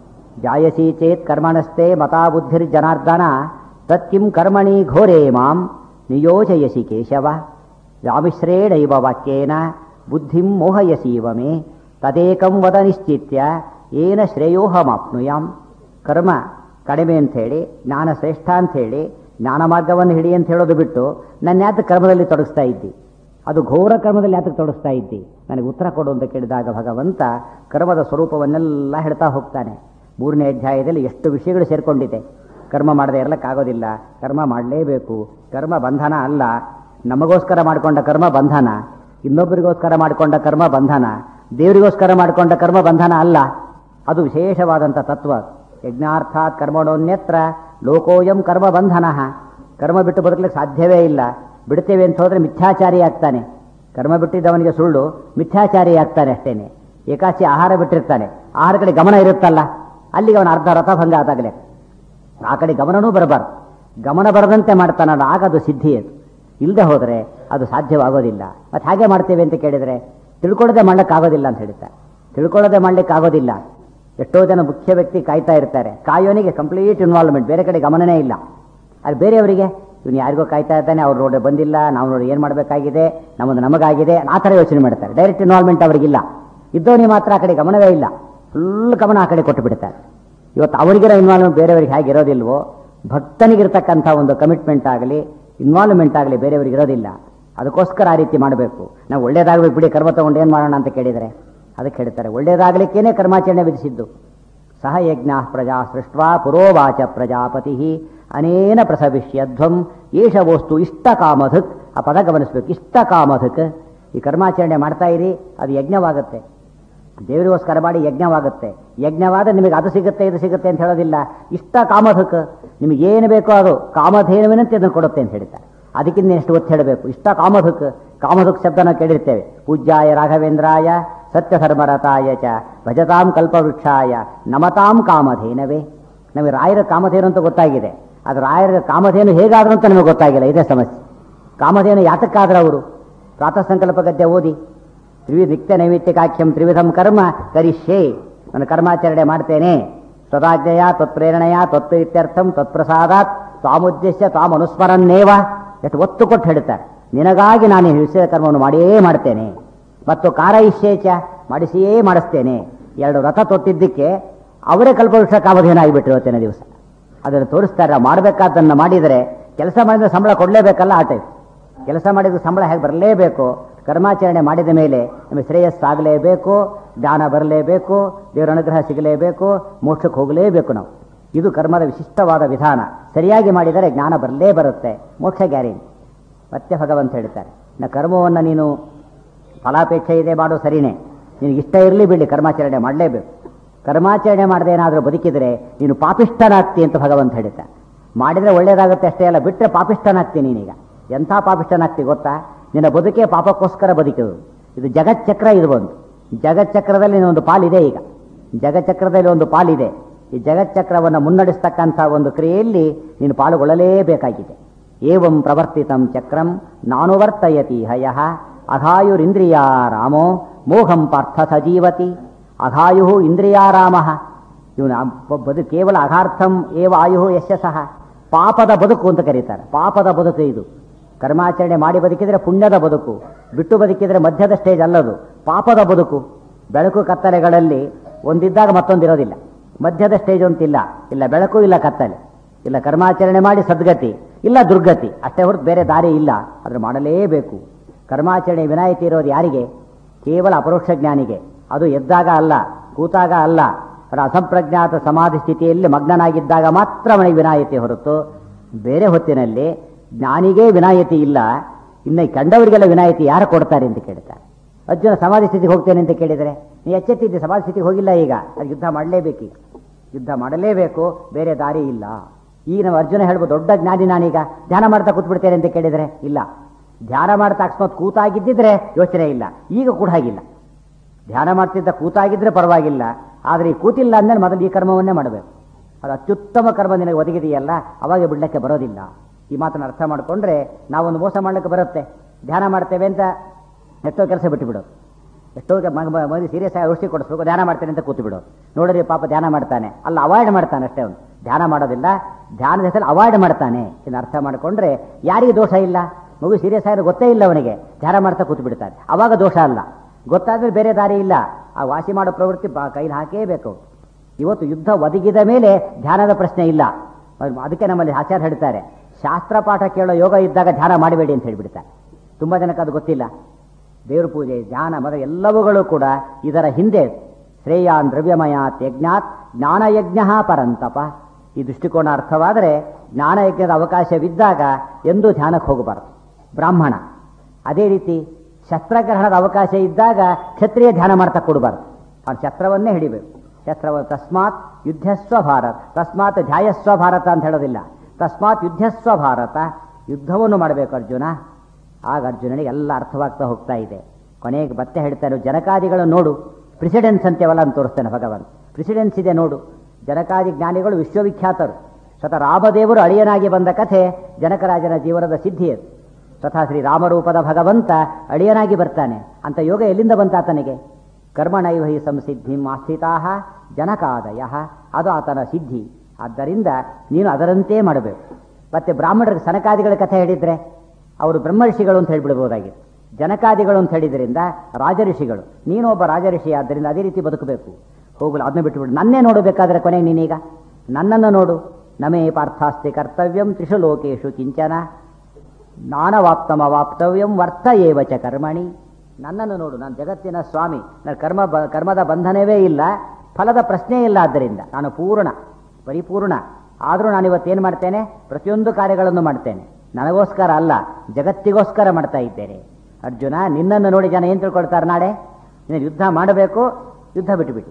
ಜಾಯಸಿ ಚೇತ್ ಕರ್ಮಣಸ್ತೆ ಮತಾ ಬುದ್ಧಿರ್ ಜನಾರ್ದನ ತತ್ಕಿಂ ಕರ್ಮಣಿ ಘೋರೇ ಮಾಂ ನಿಯೋಜಯಸಿ ಕೇಶವ ವ್ಯಾಮಿಶ್ರೇಣೈವ ವಾಕ್ಯೇನ ಬುದ್ಧಿಂ ಮೋಹಯಸೀವ ಮೇ ತದೇಕಂ ವದ ನಿಶ್ಚಿತ್ಯ ಏನ ಶ್ರೇಯೋಹಮಾಪ್ನುಯಾಂ ಕರ್ಮ ಕಡಿಮೆ ಅಂಥೇಳಿ ಜ್ಞಾನ ಶ್ರೇಷ್ಠ ಅಂಥೇಳಿ ಜ್ಞಾನ ಮಾರ್ಗವನ್ನು ಹಿಡಿ ಅಂತ ಹೇಳೋದು ಬಿಟ್ಟು ನನ್ನ ಯಾತ ಕರ್ಮದಲ್ಲಿ ತೊಡಗಿಸ್ತಾ ಇದ್ದಿ ಅದು ಘೋರ ಕರ್ಮದಲ್ಲಿ ಯಾತಕ್ಕೆ ತೊಡಗಿಸ್ತಾ ಇದ್ದಿ ನನಗೆ ಉತ್ತರ ಕೊಡು ಅಂತ ಕೇಳಿದಾಗ ಭಗವಂತ ಕರ್ಮದ ಸ್ವರೂಪವನ್ನೆಲ್ಲ ಹೇಳ್ತಾ ಹೋಗ್ತಾನೆ ಮೂರನೇ ಅಧ್ಯಾಯದಲ್ಲಿ ಎಷ್ಟು ವಿಷಯಗಳು ಸೇರಿಕೊಂಡಿದೆ ಕರ್ಮ ಮಾಡದೆ ಇರಲಿಕ್ಕಾಗೋದಿಲ್ಲ ಕರ್ಮ ಮಾಡಲೇಬೇಕು ಕರ್ಮ ಬಂಧನ ಅಲ್ಲ ನಮಗೋಸ್ಕರ ಮಾಡಿಕೊಂಡ ಕರ್ಮ ಬಂಧನ ಇನ್ನೊಬ್ಬರಿಗೋಸ್ಕರ ಮಾಡಿಕೊಂಡ ಕರ್ಮ ಬಂಧನ ದೇವರಿಗೋಸ್ಕರ ಮಾಡಿಕೊಂಡ ಕರ್ಮ ಬಂಧನ ಅಲ್ಲ ಅದು ವಿಶೇಷವಾದಂಥ ತತ್ವ ಯಜ್ಞಾರ್ಥಾತ್ ಕರ್ಮಣೋನ್ಯತ್ರ ಲೋಕೋಯಂ ಕರ್ಮ ಬಂಧನ ಕರ್ಮ ಬಿಟ್ಟು ಬದುಕಲಿಕ್ಕೆ ಸಾಧ್ಯವೇ ಇಲ್ಲ ಬಿಡ್ತೇವೆ ಅಂತ ಹೋದ್ರೆ ಮಿಥ್ಯಾಚಾರಿ ಆಗ್ತಾನೆ ಕರ್ಮ ಬಿಟ್ಟಿದ್ದವನಿಗೆ ಸುಳ್ಳು ಮಿಥ್ಯಾಚಾರಿ ಆಗ್ತಾನೆ ಅಷ್ಟೇನೆ ಏಕಾಚಿ ಆಹಾರ ಬಿಟ್ಟಿರ್ತಾನೆ ಆಹಾರ ಕಡೆ ಗಮನ ಇರುತ್ತಲ್ಲ ಅಲ್ಲಿಗೆ ಅವನ ಅರ್ಧ ರಥಭಂಗ ಆದಾಗಲೇ ಆ ಕಡೆ ಗಮನನೂ ಬರಬಾರ್ದು ಗಮನ ಬರದಂತೆ ಮಾಡ್ತಾನಲ್ಲ ಆಗ ಅದು ಸಿದ್ಧಿ ಅದು ಇಲ್ಲದೆ ಹೋದರೆ ಅದು ಸಾಧ್ಯವಾಗೋದಿಲ್ಲ ಮತ್ತೆ ಹಾಗೆ ಮಾಡ್ತೇವೆ ಅಂತ ಕೇಳಿದರೆ ತಿಳ್ಕೊಳ್ಳದೆ ಮಾಡ್ಲಿಕ್ಕಾಗೋದಿಲ್ಲ ಅಂತ ಹೇಳ್ತಾರೆ ತಿಳ್ಕೊಳ್ಳದೆ ಮಾಡ್ಲಿಕ್ಕಾಗೋದಿಲ್ಲ ಎಷ್ಟೋ ಜನ ಮುಖ್ಯ ವ್ಯಕ್ತಿ ಕಾಯ್ತಾ ಇರ್ತಾರೆ ಕಾಯೋನಿಗೆ ಕಂಪ್ಲೀಟ್ ಇನ್ವಾಲ್ವ್ಮೆಂಟ್ ಬೇರೆ ಕಡೆ ಗಮನನೇ ಇಲ್ಲ ಅದು ಬೇರೆಯವರಿಗೆ ಇವನು ಯಾರಿಗೋ ಕಾಯ್ತಾ ಇದ್ದಾನೆ ಅವ್ರು ನೋಡಿ ಬಂದಿಲ್ಲ ನಾವು ನೋಡಿ ಏನು ಮಾಡಬೇಕಾಗಿದೆ ನಮ್ಮದು ನಮಗಾಗಿದೆ ಆ ಥರ ಯೋಚನೆ ಮಾಡ್ತಾರೆ ಡೈರೆಕ್ಟ್ ಇನ್ವಾಲ್ವ್ಮೆಂಟ್ ಅವರಿಗಿಲ್ಲ ಇದ್ದವನಿಗೆ ಮಾತ್ರ ಆ ಕಡೆ ಗಮನವೇ ಇಲ್ಲ ಫುಲ್ ಗಮನ ಆ ಕಡೆ ಕೊಟ್ಟು ಬಿಡ್ತಾರೆ ಇವತ್ತು ಅವರಿಗಿರೋ ಇನ್ವಾಲ್ವ್ಮೆಂಟ್ ಬೇರೆಯವರಿಗೆ ಹೇಗೆ ಇರೋದಿಲ್ವೋ ಭಕ್ತನಿಗಿರ್ತಕ್ಕಂಥ ಒಂದು ಕಮಿಟ್ಮೆಂಟ್ ಆಗಲಿ ಇನ್ವಾಲ್ವ್ಮೆಂಟ್ ಆಗಲಿ ಬೇರೆಯವರಿಗೆ ಇರೋದಿಲ್ಲ ಅದಕ್ಕೋಸ್ಕರ ಆ ರೀತಿ ಮಾಡಬೇಕು ನಾವು ಒಳ್ಳೇದಾಗಬೇಕು ಬಿಡಿ ಕರ್ಮ ತಗೊಂಡು ಏನು ಮಾಡೋಣ ಅಂತ ಕೇಳಿದರೆ ಅದಕ್ಕೆ ಹೇಳ್ತಾರೆ ಒಳ್ಳೇದಾಗಲಿಕ್ಕೇನೆ ಕರ್ಮಾಚರಣೆ ವಿಧಿಸಿದ್ದು ಸಹ ಯಜ್ಞ ಪ್ರಜಾ ಸೃಷ್ಟ್ವಾ ಪುರೋವಾಚ ಪ್ರಜಾಪತಿ ಅನೇನ ಪ್ರಸವಿಷ್ಯಧ್ವಂ ಏಷ ವಸ್ತು ಇಷ್ಟ ಕಾಮಧಕ್ ಆ ಪದ ಗಮನಿಸ್ಬೇಕು ಇಷ್ಟ ಕಾಮಧಕ್ ಈ ಕರ್ಮಾಚರಣೆ ಮಾಡ್ತಾ ಇರಿ ಅದು ಯಜ್ಞವಾಗುತ್ತೆ ದೇವರಿಗೋಸ್ಕರ ಮಾಡಿ ಯಜ್ಞವಾಗುತ್ತೆ ಯಜ್ಞವಾದ ನಿಮಗೆ ಅದು ಸಿಗುತ್ತೆ ಇದು ಸಿಗುತ್ತೆ ಅಂತ ಹೇಳೋದಿಲ್ಲ ಇಷ್ಟ ಕಾಮಧಕ್ ನಿಮಗೆ ಏನು ಬೇಕೋ ಅದು ಕಾಮಧೇನುವಿನಂತೆ ಅದನ್ನು ಕೊಡುತ್ತೆ ಅಂತ ಹೇಳ್ತಾರೆ ಅದಕ್ಕಿಂತ ಎಷ್ಟು ಒತ್ತು ಹೇಳಬೇಕು ಇಷ್ಟ ಕಾಮಧಕ್ ಕಾಮಧಕ್ ಶಬ್ದನ ಕೇಳಿರ್ತೇವೆ ಪೂಜ್ಯಾಯ ರಾಘವೇಂದ್ರಾಯ ಸತ್ಯಧರ್ಮರತಾಯ ಚ ಭಜತಾಂ ಕಲ್ಪವೃಕ್ಷಾಯ ನಮತಾಂ ಕಾಮಧೇನವೇ ನಮಗೆ ರಾಯರ ಕಾಮಧೇನು ಅಂತ ಗೊತ್ತಾಗಿದೆ ಅದು ರಾಯರ ಕಾಮಧೇನು ಹೇಗಾದ್ರು ಅಂತ ನಮಗೆ ಗೊತ್ತಾಗಿಲ್ಲ ಇದೇ ಸಮಸ್ಯೆ ಕಾಮಧೇನು ಯಾತಕ್ಕಾದ್ರೆ ಅವರು ಪ್ರಾತಃ ಸಂಕಲ್ಪ ಗದ್ಯ ಓದಿ ತ್ರಿವಿಧ ನಿತ್ಯ ನೈಮಿತ್ಯಕಾಖ್ಯಂ ತ್ರಿವಿಧಂ ಕರ್ಮ ಕರಿಷ್ಯೆ ನಾನು ಕರ್ಮಾಚರಣೆ ಮಾಡ್ತೇನೆ ಸ್ವದಾಜ್ಞೆಯ ತ್ವತ್ಪ್ರೇರಣೆಯ ತ್ವತ್ಪ್ರೀತ್ಯರ್ಥಂ ತತ್ಪ್ರಸಾದಾತ್ ತ್ವಾಮುದ್ದೇಶ್ಯ ತ್ವಾಮ್ ಅನುಸ್ಮರನ್ನೇವ ಎಷ್ಟು ಒತ್ತು ಕೊಟ್ಟು ಹೇಳ್ತಾರೆ ನಿನಗಾಗಿ ನಾನು ಈ ವಿಷಯ ಕರ್ಮವನ್ನು ಮಾಡಿಯೇ ಮಾಡ್ತೇನೆ ಮತ್ತು ಕಾರ ಇಶ್ಯೇಚ ಮಾಡಿಸಿಯೇ ಮಾಡಿಸ್ತೇನೆ ಎರಡು ರಥ ತೊಟ್ಟಿದ್ದಕ್ಕೆ ಅವರೇ ಕಲ್ಪವೃಕ್ಷ ಕಾಮಧೇನ ಆಗಿಬಿಟ್ರು ಇವತ್ತಿನ ದಿವಸ ಅದನ್ನು ತೋರಿಸ್ತಾರೆ ಮಾಡಬೇಕಾದ್ದನ್ನು ಮಾಡಿದರೆ ಕೆಲಸ ಮಾಡಿದ್ರೆ ಸಂಬಳ ಕೊಡಲೇಬೇಕಲ್ಲ ಆ ಟೈಪ್ ಕೆಲಸ ಮಾಡಿದ ಸಂಬಳ ಹೇಗೆ ಬರಲೇಬೇಕು ಕರ್ಮಾಚರಣೆ ಮಾಡಿದ ಮೇಲೆ ನಮಗೆ ಶ್ರೇಯಸ್ಸಾಗಲೇಬೇಕು ಜ್ಞಾನ ಬರಲೇಬೇಕು ದೇವರ ಅನುಗ್ರಹ ಸಿಗಲೇಬೇಕು ಮೋಕ್ಷಕ್ಕೆ ಹೋಗಲೇಬೇಕು ನಾವು ಇದು ಕರ್ಮದ ವಿಶಿಷ್ಟವಾದ ವಿಧಾನ ಸರಿಯಾಗಿ ಮಾಡಿದರೆ ಜ್ಞಾನ ಬರಲೇ ಬರುತ್ತೆ ಮೋಕ್ಷ ಗ್ಯಾರಂಟಿ ಮತ್ತೆ ಭಗವಂತ ಹೇಳ್ತಾರೆ ನ ಕರ್ಮವನ್ನು ನೀನು ಫಲಾಪೇಕ್ಷೆ ಇದೆ ಮಾಡೋ ಸರಿನೇ ನಿನಗೆ ಇಷ್ಟ ಇರಲಿ ಬಿಡಿ ಕರ್ಮಾಚರಣೆ ಮಾಡಲೇಬೇಕು ಕರ್ಮಾಚರಣೆ ಮಾಡದೆ ಏನಾದರೂ ಬದುಕಿದರೆ ನೀನು ಪಾಪಿಷ್ಠನಾಗ್ತಿ ಅಂತ ಭಗವಂತ ಹೇಳ್ತಾರೆ ಮಾಡಿದರೆ ಒಳ್ಳೇದಾಗುತ್ತೆ ಅಷ್ಟೇ ಅಲ್ಲ ಬಿಟ್ಟರೆ ಪಾಪಿಷ್ಠನಾಗ್ತಿ ನೀನೀಗ ಎಂಥ ಪಾಪಿಷ್ಠನಾಗ್ತಿ ಗೊತ್ತಾ ನಿನ್ನ ಬದುಕೇ ಪಾಪಕ್ಕೋಸ್ಕರ ಬದುಕಿದು ಇದು ಜಗಚ್ಚಕ್ರ ಇದು ಒಂದು ಜಗಚ್ಚಕ್ರದಲ್ಲಿ ಒಂದು ಪಾಲಿದೆ ಈಗ ಜಗಚ್ಚಕ್ರದಲ್ಲಿ ಒಂದು ಪಾಲಿದೆ ಈ ಜಗಚ್ಚಕ್ರವನ್ನು ಮುನ್ನಡೆಸ್ತಕ್ಕಂಥ ಒಂದು ಕ್ರಿಯೆಯಲ್ಲಿ ನೀನು ಪಾಲ್ಗೊಳ್ಳಲೇಬೇಕಾಗಿದೆ ಏವಂ ಪ್ರವರ್ತಿತಂ ಚಕ್ರಂ ನಾನುವರ್ತಯತಿ ಹಯಃ ಅಘಾಯುರಿಂದ್ರಿಯ ರಾಮೋ ಮೋಹಂ ಪಾರ್ಥ ಸಜೀವತಿ ಅಘಾಯು ಇಂದ್ರಿಯಾರಾಮ ಇವನು ಬದು ಕೇವಲ ಅಘಾರ್ಥಂ ಏವ ಆಯು ಯಶಸ್ಸಹ ಪಾಪದ ಬದುಕು ಅಂತ ಕರೀತಾರೆ ಪಾಪದ ಬದುಕು ಇದು ಕರ್ಮಾಚರಣೆ ಮಾಡಿ ಬದುಕಿದ್ರೆ ಪುಣ್ಯದ ಬದುಕು ಬಿಟ್ಟು ಬದುಕಿದ್ರೆ ಮಧ್ಯದ ಸ್ಟೇಜ್ ಅಲ್ಲದು ಪಾಪದ ಬದುಕು ಬೆಳಕು ಕತ್ತಲೆಗಳಲ್ಲಿ ಒಂದಿದ್ದಾಗ ಮತ್ತೊಂದಿರೋದಿಲ್ಲ ಮಧ್ಯದ ಸ್ಟೇಜ್ ಅಂತಿಲ್ಲ ಇಲ್ಲ ಬೆಳಕು ಇಲ್ಲ ಕತ್ತಲೆ ಇಲ್ಲ ಕರ್ಮಾಚರಣೆ ಮಾಡಿ ಸದ್ಗತಿ ಇಲ್ಲ ದುರ್ಗತಿ ಅಷ್ಟೇ ಹೊರತು ಬೇರೆ ದಾರಿ ಇಲ್ಲ ಆದ್ರೆ ಮಾಡಲೇಬೇಕು ಕರ್ಮಾಚರಣೆ ವಿನಾಯಿತಿ ಇರೋದು ಯಾರಿಗೆ ಕೇವಲ ಅಪರೋಕ್ಷ ಜ್ಞಾನಿಗೆ ಅದು ಎದ್ದಾಗ ಅಲ್ಲ ಕೂತಾಗ ಅಲ್ಲ ಅವರ ಅಸಂಪ್ರಜ್ಞಾತ ಸಮಾಧಿ ಸ್ಥಿತಿಯಲ್ಲಿ ಮಗ್ನನಾಗಿದ್ದಾಗ ಮಾತ್ರ ಅವನಿಗೆ ವಿನಾಯಿತಿ ಹೊರತು ಬೇರೆ ಹೊತ್ತಿನಲ್ಲಿ ಜ್ಞಾನಿಗೆ ವಿನಾಯಿತಿ ಇಲ್ಲ ಇನ್ನು ಕಂಡವರಿಗೆಲ್ಲ ವಿನಾಯಿತಿ ಯಾರು ಕೊಡ್ತಾರೆ ಅಂತ ಕೇಳ್ತಾರೆ ಅರ್ಜುನ ಸಮಾಧಿ ಸ್ಥಿತಿಗೆ ಹೋಗ್ತೇನೆ ಅಂತ ಕೇಳಿದರೆ ನೀ ಎಚ್ಚೆತ್ತಿದ್ದೆ ಸಮಾಧಿ ಸ್ಥಿತಿಗೆ ಹೋಗಿಲ್ಲ ಈಗ ಅದು ಯುದ್ಧ ಮಾಡಲೇಬೇಕೀಗ ಯುದ್ಧ ಮಾಡಲೇಬೇಕು ಬೇರೆ ದಾರಿ ಇಲ್ಲ ಈಗ ನಾವು ಅರ್ಜುನ ಹೇಳ್ಬೋದು ದೊಡ್ಡ ಜ್ಞಾನಿ ನಾನೀಗ ಧ್ಯಾನ ಮಾಡ್ತಾ ಕೂತ್ಬಿಡ್ತೇನೆ ಅಂತ ಕೇಳಿದರೆ ಇಲ್ಲ ಧ್ಯಾನ ಮಾಡ್ತಾ ಅಕಸ್ಮಾತ್ ಕೂತಾಗಿದ್ದಿದ್ರೆ ಯೋಚನೆ ಇಲ್ಲ ಈಗ ಕೂಡ ಹಾಗಿಲ್ಲ ಧ್ಯಾನ ಮಾಡ್ತಿದ್ದ ಕೂತಾಗಿದ್ರೆ ಪರವಾಗಿಲ್ಲ ಆದರೆ ಈ ಕೂತಿಲ್ಲ ಅಂದಮೇಲೆ ಮೊದಲು ಈ ಕರ್ಮವನ್ನೇ ಮಾಡಬೇಕು ಅದು ಅತ್ಯುತ್ತಮ ಕರ್ಮ ನಿನಗೆ ಒದಗಿದೆಯಲ್ಲ ಅವಾಗ ಬಿಡ್ಲಿಕ್ಕೆ ಬರೋದಿಲ್ಲ ಈ ಮಾತನ್ನು ಅರ್ಥ ಮಾಡಿಕೊಂಡ್ರೆ ನಾವೊಂದು ಮೋಸ ಮಾಡ್ಲಿಕ್ಕೆ ಬರುತ್ತೆ ಧ್ಯಾನ ಮಾಡ್ತೇವೆ ಅಂತ ಎಷ್ಟೋ ಕೆಲಸ ಬಿಟ್ಟು ಬಿಡೋದು ಎಷ್ಟೋ ಮದುವೆ ಸೀರಿಯಸ್ ಆಗಿ ಔಷಧಿ ಕೊಡಿಸ್ಬೇಕು ಧ್ಯಾನ ಮಾಡ್ತೇನೆ ಅಂತ ಕೂತು ಬಿಡೋದು ನೋಡ್ರಿ ಪಾಪ ಧ್ಯಾನ ಮಾಡ್ತಾನೆ ಅಲ್ಲ ಅವಾಯ್ಡ್ ಮಾಡ್ತಾನೆ ಅಷ್ಟೇ ಅವನು ಧ್ಯಾನ ಮಾಡೋದಿಲ್ಲ ಧ್ಯಾನದ ಹೆಸರು ಅವಾಯ್ಡ್ ಮಾಡ್ತಾನೆ ಇದನ್ನು ಅರ್ಥ ಮಾಡಿಕೊಂಡ್ರೆ ಯಾರಿಗೆ ದೋಷ ಇಲ್ಲ ಮಗು ಸೀರಿಯಸ್ ಆಗಿರೋ ಗೊತ್ತೇ ಇಲ್ಲ ಅವನಿಗೆ ಧ್ಯಾನ ಮಾಡ್ತಾ ಕೂತು ಬಿಡ್ತಾನೆ ಅವಾಗ ದೋಷ ಅಲ್ಲ ಗೊತ್ತಾದ್ರೆ ಬೇರೆ ದಾರಿ ಇಲ್ಲ ಆ ವಾಸಿ ಮಾಡೋ ಪ್ರವೃತ್ತಿ ಬಾ ಕೈಲಿ ಹಾಕೇಬೇಕು ಇವತ್ತು ಯುದ್ಧ ಒದಗಿದ ಮೇಲೆ ಧ್ಯಾನದ ಪ್ರಶ್ನೆ ಇಲ್ಲ ಅದಕ್ಕೆ ನಮ್ಮಲ್ಲಿ ಆಚಾರ್ಯ ಹೇಳ್ತಾರೆ ಶಾಸ್ತ್ರ ಪಾಠ ಕೇಳೋ ಯೋಗ ಇದ್ದಾಗ ಧ್ಯಾನ ಮಾಡಬೇಡಿ ಅಂತ ಹೇಳಿಬಿಡ್ತಾರೆ ತುಂಬ ಜನಕ್ಕೆ ಅದು ಗೊತ್ತಿಲ್ಲ ದೇವ್ರ ಪೂಜೆ ಧ್ಯಾನ ಮದ ಎಲ್ಲವುಗಳು ಕೂಡ ಇದರ ಹಿಂದೆ ಶ್ರೇಯಾನ್ ದ್ರವ್ಯಮಯಾತ್ ಯಜ್ಞಾತ್ ಜ್ಞಾನಯಜ್ಞ ಪರಂತಪ ಈ ದೃಷ್ಟಿಕೋನ ಅರ್ಥವಾದರೆ ಜ್ಞಾನಯಜ್ಞದ ಅವಕಾಶವಿದ್ದಾಗ ಎಂದೂ ಧ್ಯಾನಕ್ಕೆ ಹೋಗಬಾರದು ಬ್ರಾಹ್ಮಣ ಅದೇ ರೀತಿ ಶಸ್ತ್ರಗ್ರಹಣದ ಅವಕಾಶ ಇದ್ದಾಗ ಕ್ಷತ್ರಿಯ ಧ್ಯಾನ ಮಾಡ್ತಾ ಕೊಡಬಾರ್ದು ಅವ್ನು ಶಸ್ತ್ರವನ್ನೇ ಹಿಡಿಬೇಕು ಶಸ್ತ್ರವ ತಸ್ಮಾತ್ ಯುದ್ಧಸ್ವ ಭಾರತ ತಸ್ಮಾತ್ ಧ್ಯಾಯಸ್ವ ಭಾರತ ಅಂತ ಹೇಳೋದಿಲ್ಲ ತಸ್ಮಾತ್ ಯುದ್ಧಸ್ವ ಭಾರತ ಯುದ್ಧವನ್ನು ಮಾಡಬೇಕು ಅರ್ಜುನ ಆಗ ಅರ್ಜುನನಿಗೆ ಎಲ್ಲ ಅರ್ಥವಾಗ್ತಾ ಹೋಗ್ತಾ ಇದೆ ಕೊನೆಗೆ ಮತ್ತೆ ಹೇಳ್ತಾನೆ ಜನಕಾದಿಗಳು ನೋಡು ಪ್ರಿಸಿಡೆನ್ಸ್ ಅಂತ್ಯವಲ್ಲ ಅಂತ ತೋರಿಸ್ತಾನೆ ಭಗವಂತ ಪ್ರಿಸಿಡೆನ್ಸ್ ಇದೆ ನೋಡು ಜನಕಾದಿ ಜ್ಞಾನಿಗಳು ವಿಶ್ವವಿಖ್ಯಾತರು ಸ್ವತಃ ರಾಮದೇವರು ಅಳಿಯನಾಗಿ ಬಂದ ಕಥೆ ಜನಕರಾಜನ ಜೀವನದ ಸಿದ್ಧಿ ಅದು ಸ್ವತಃ ಶ್ರೀ ರಾಮರೂಪದ ಭಗವಂತ ಅಳಿಯನಾಗಿ ಬರ್ತಾನೆ ಅಂತ ಯೋಗ ಎಲ್ಲಿಂದ ಬಂತ ಆತನಿಗೆ ಕರ್ಮಣೈವ ಹಿ ಸಂಸಿದ್ಧಿಂ ಆಸ್ಥಿತಾ ಜನಕಾದಯ ಅದು ಆತನ ಸಿದ್ಧಿ ಆದ್ದರಿಂದ ನೀನು ಅದರಂತೆ ಮಾಡಬೇಕು ಮತ್ತೆ ಬ್ರಾಹ್ಮಣರಿಗೆ ಸನಕಾದಿಗಳ ಕಥೆ ಹೇಳಿದ್ರೆ ಅವರು ಬ್ರಹ್ಮರ್ಷಿಗಳು ಅಂತ ಹೇಳ್ಬಿಡ್ಬೋದಾಗಿತ್ತು ಜನಕಾದಿಗಳು ಅಂತ ಹೇಳಿದ್ರಿಂದ ರಾಜಋಷಿಗಳು ನೀನು ಒಬ್ಬ ರಾಜಋಷಿ ಆದ್ದರಿಂದ ಅದೇ ರೀತಿ ಬದುಕಬೇಕು ಹೋಗಲು ಅದನ್ನ ಬಿಟ್ಟುಬಿಡು ನನ್ನೇ ನೋಡಬೇಕಾದ್ರೆ ಕೊನೆಗೆ ನೀನೀಗ ನನ್ನನ್ನು ನೋಡು ನಮೇ ಪಾರ್ಥಾಸ್ತಿ ಕರ್ತವ್ಯಂ ತ್ರಿಷು ಲೋಕೇಶು ಕಿಂಚನ ನಾನವಾಪ್ತಮ ವಾಪ್ತವ್ಯಂ ವರ್ತ ಏವಚ ಕರ್ಮಣಿ ನನ್ನನ್ನು ನೋಡು ನಾನು ಜಗತ್ತಿನ ಸ್ವಾಮಿ ನನ್ನ ಕರ್ಮ ಬ ಕರ್ಮದ ಬಂಧನವೇ ಇಲ್ಲ ಫಲದ ಪ್ರಶ್ನೆ ಇಲ್ಲ ಆದ್ದರಿಂದ ನಾನು ಪೂರ್ಣ ಪರಿಪೂರ್ಣ ಆದರೂ ನಾನು ಇವತ್ತೇನು ಮಾಡ್ತೇನೆ ಪ್ರತಿಯೊಂದು ಕಾರ್ಯಗಳನ್ನು ಮಾಡ್ತೇನೆ ನನಗೋಸ್ಕರ ಅಲ್ಲ ಜಗತ್ತಿಗೋಸ್ಕರ ಮಾಡ್ತಾ ಇದ್ದೇನೆ ಅರ್ಜುನ ನಿನ್ನನ್ನು ನೋಡಿ ಜನ ಏನು ತಿಳ್ಕೊಳ್ತಾರೆ ನಾಳೆ ನೀನು ಯುದ್ಧ ಮಾಡಬೇಕು ಯುದ್ಧ ಬಿಟ್ಟುಬಿಟ್ಟು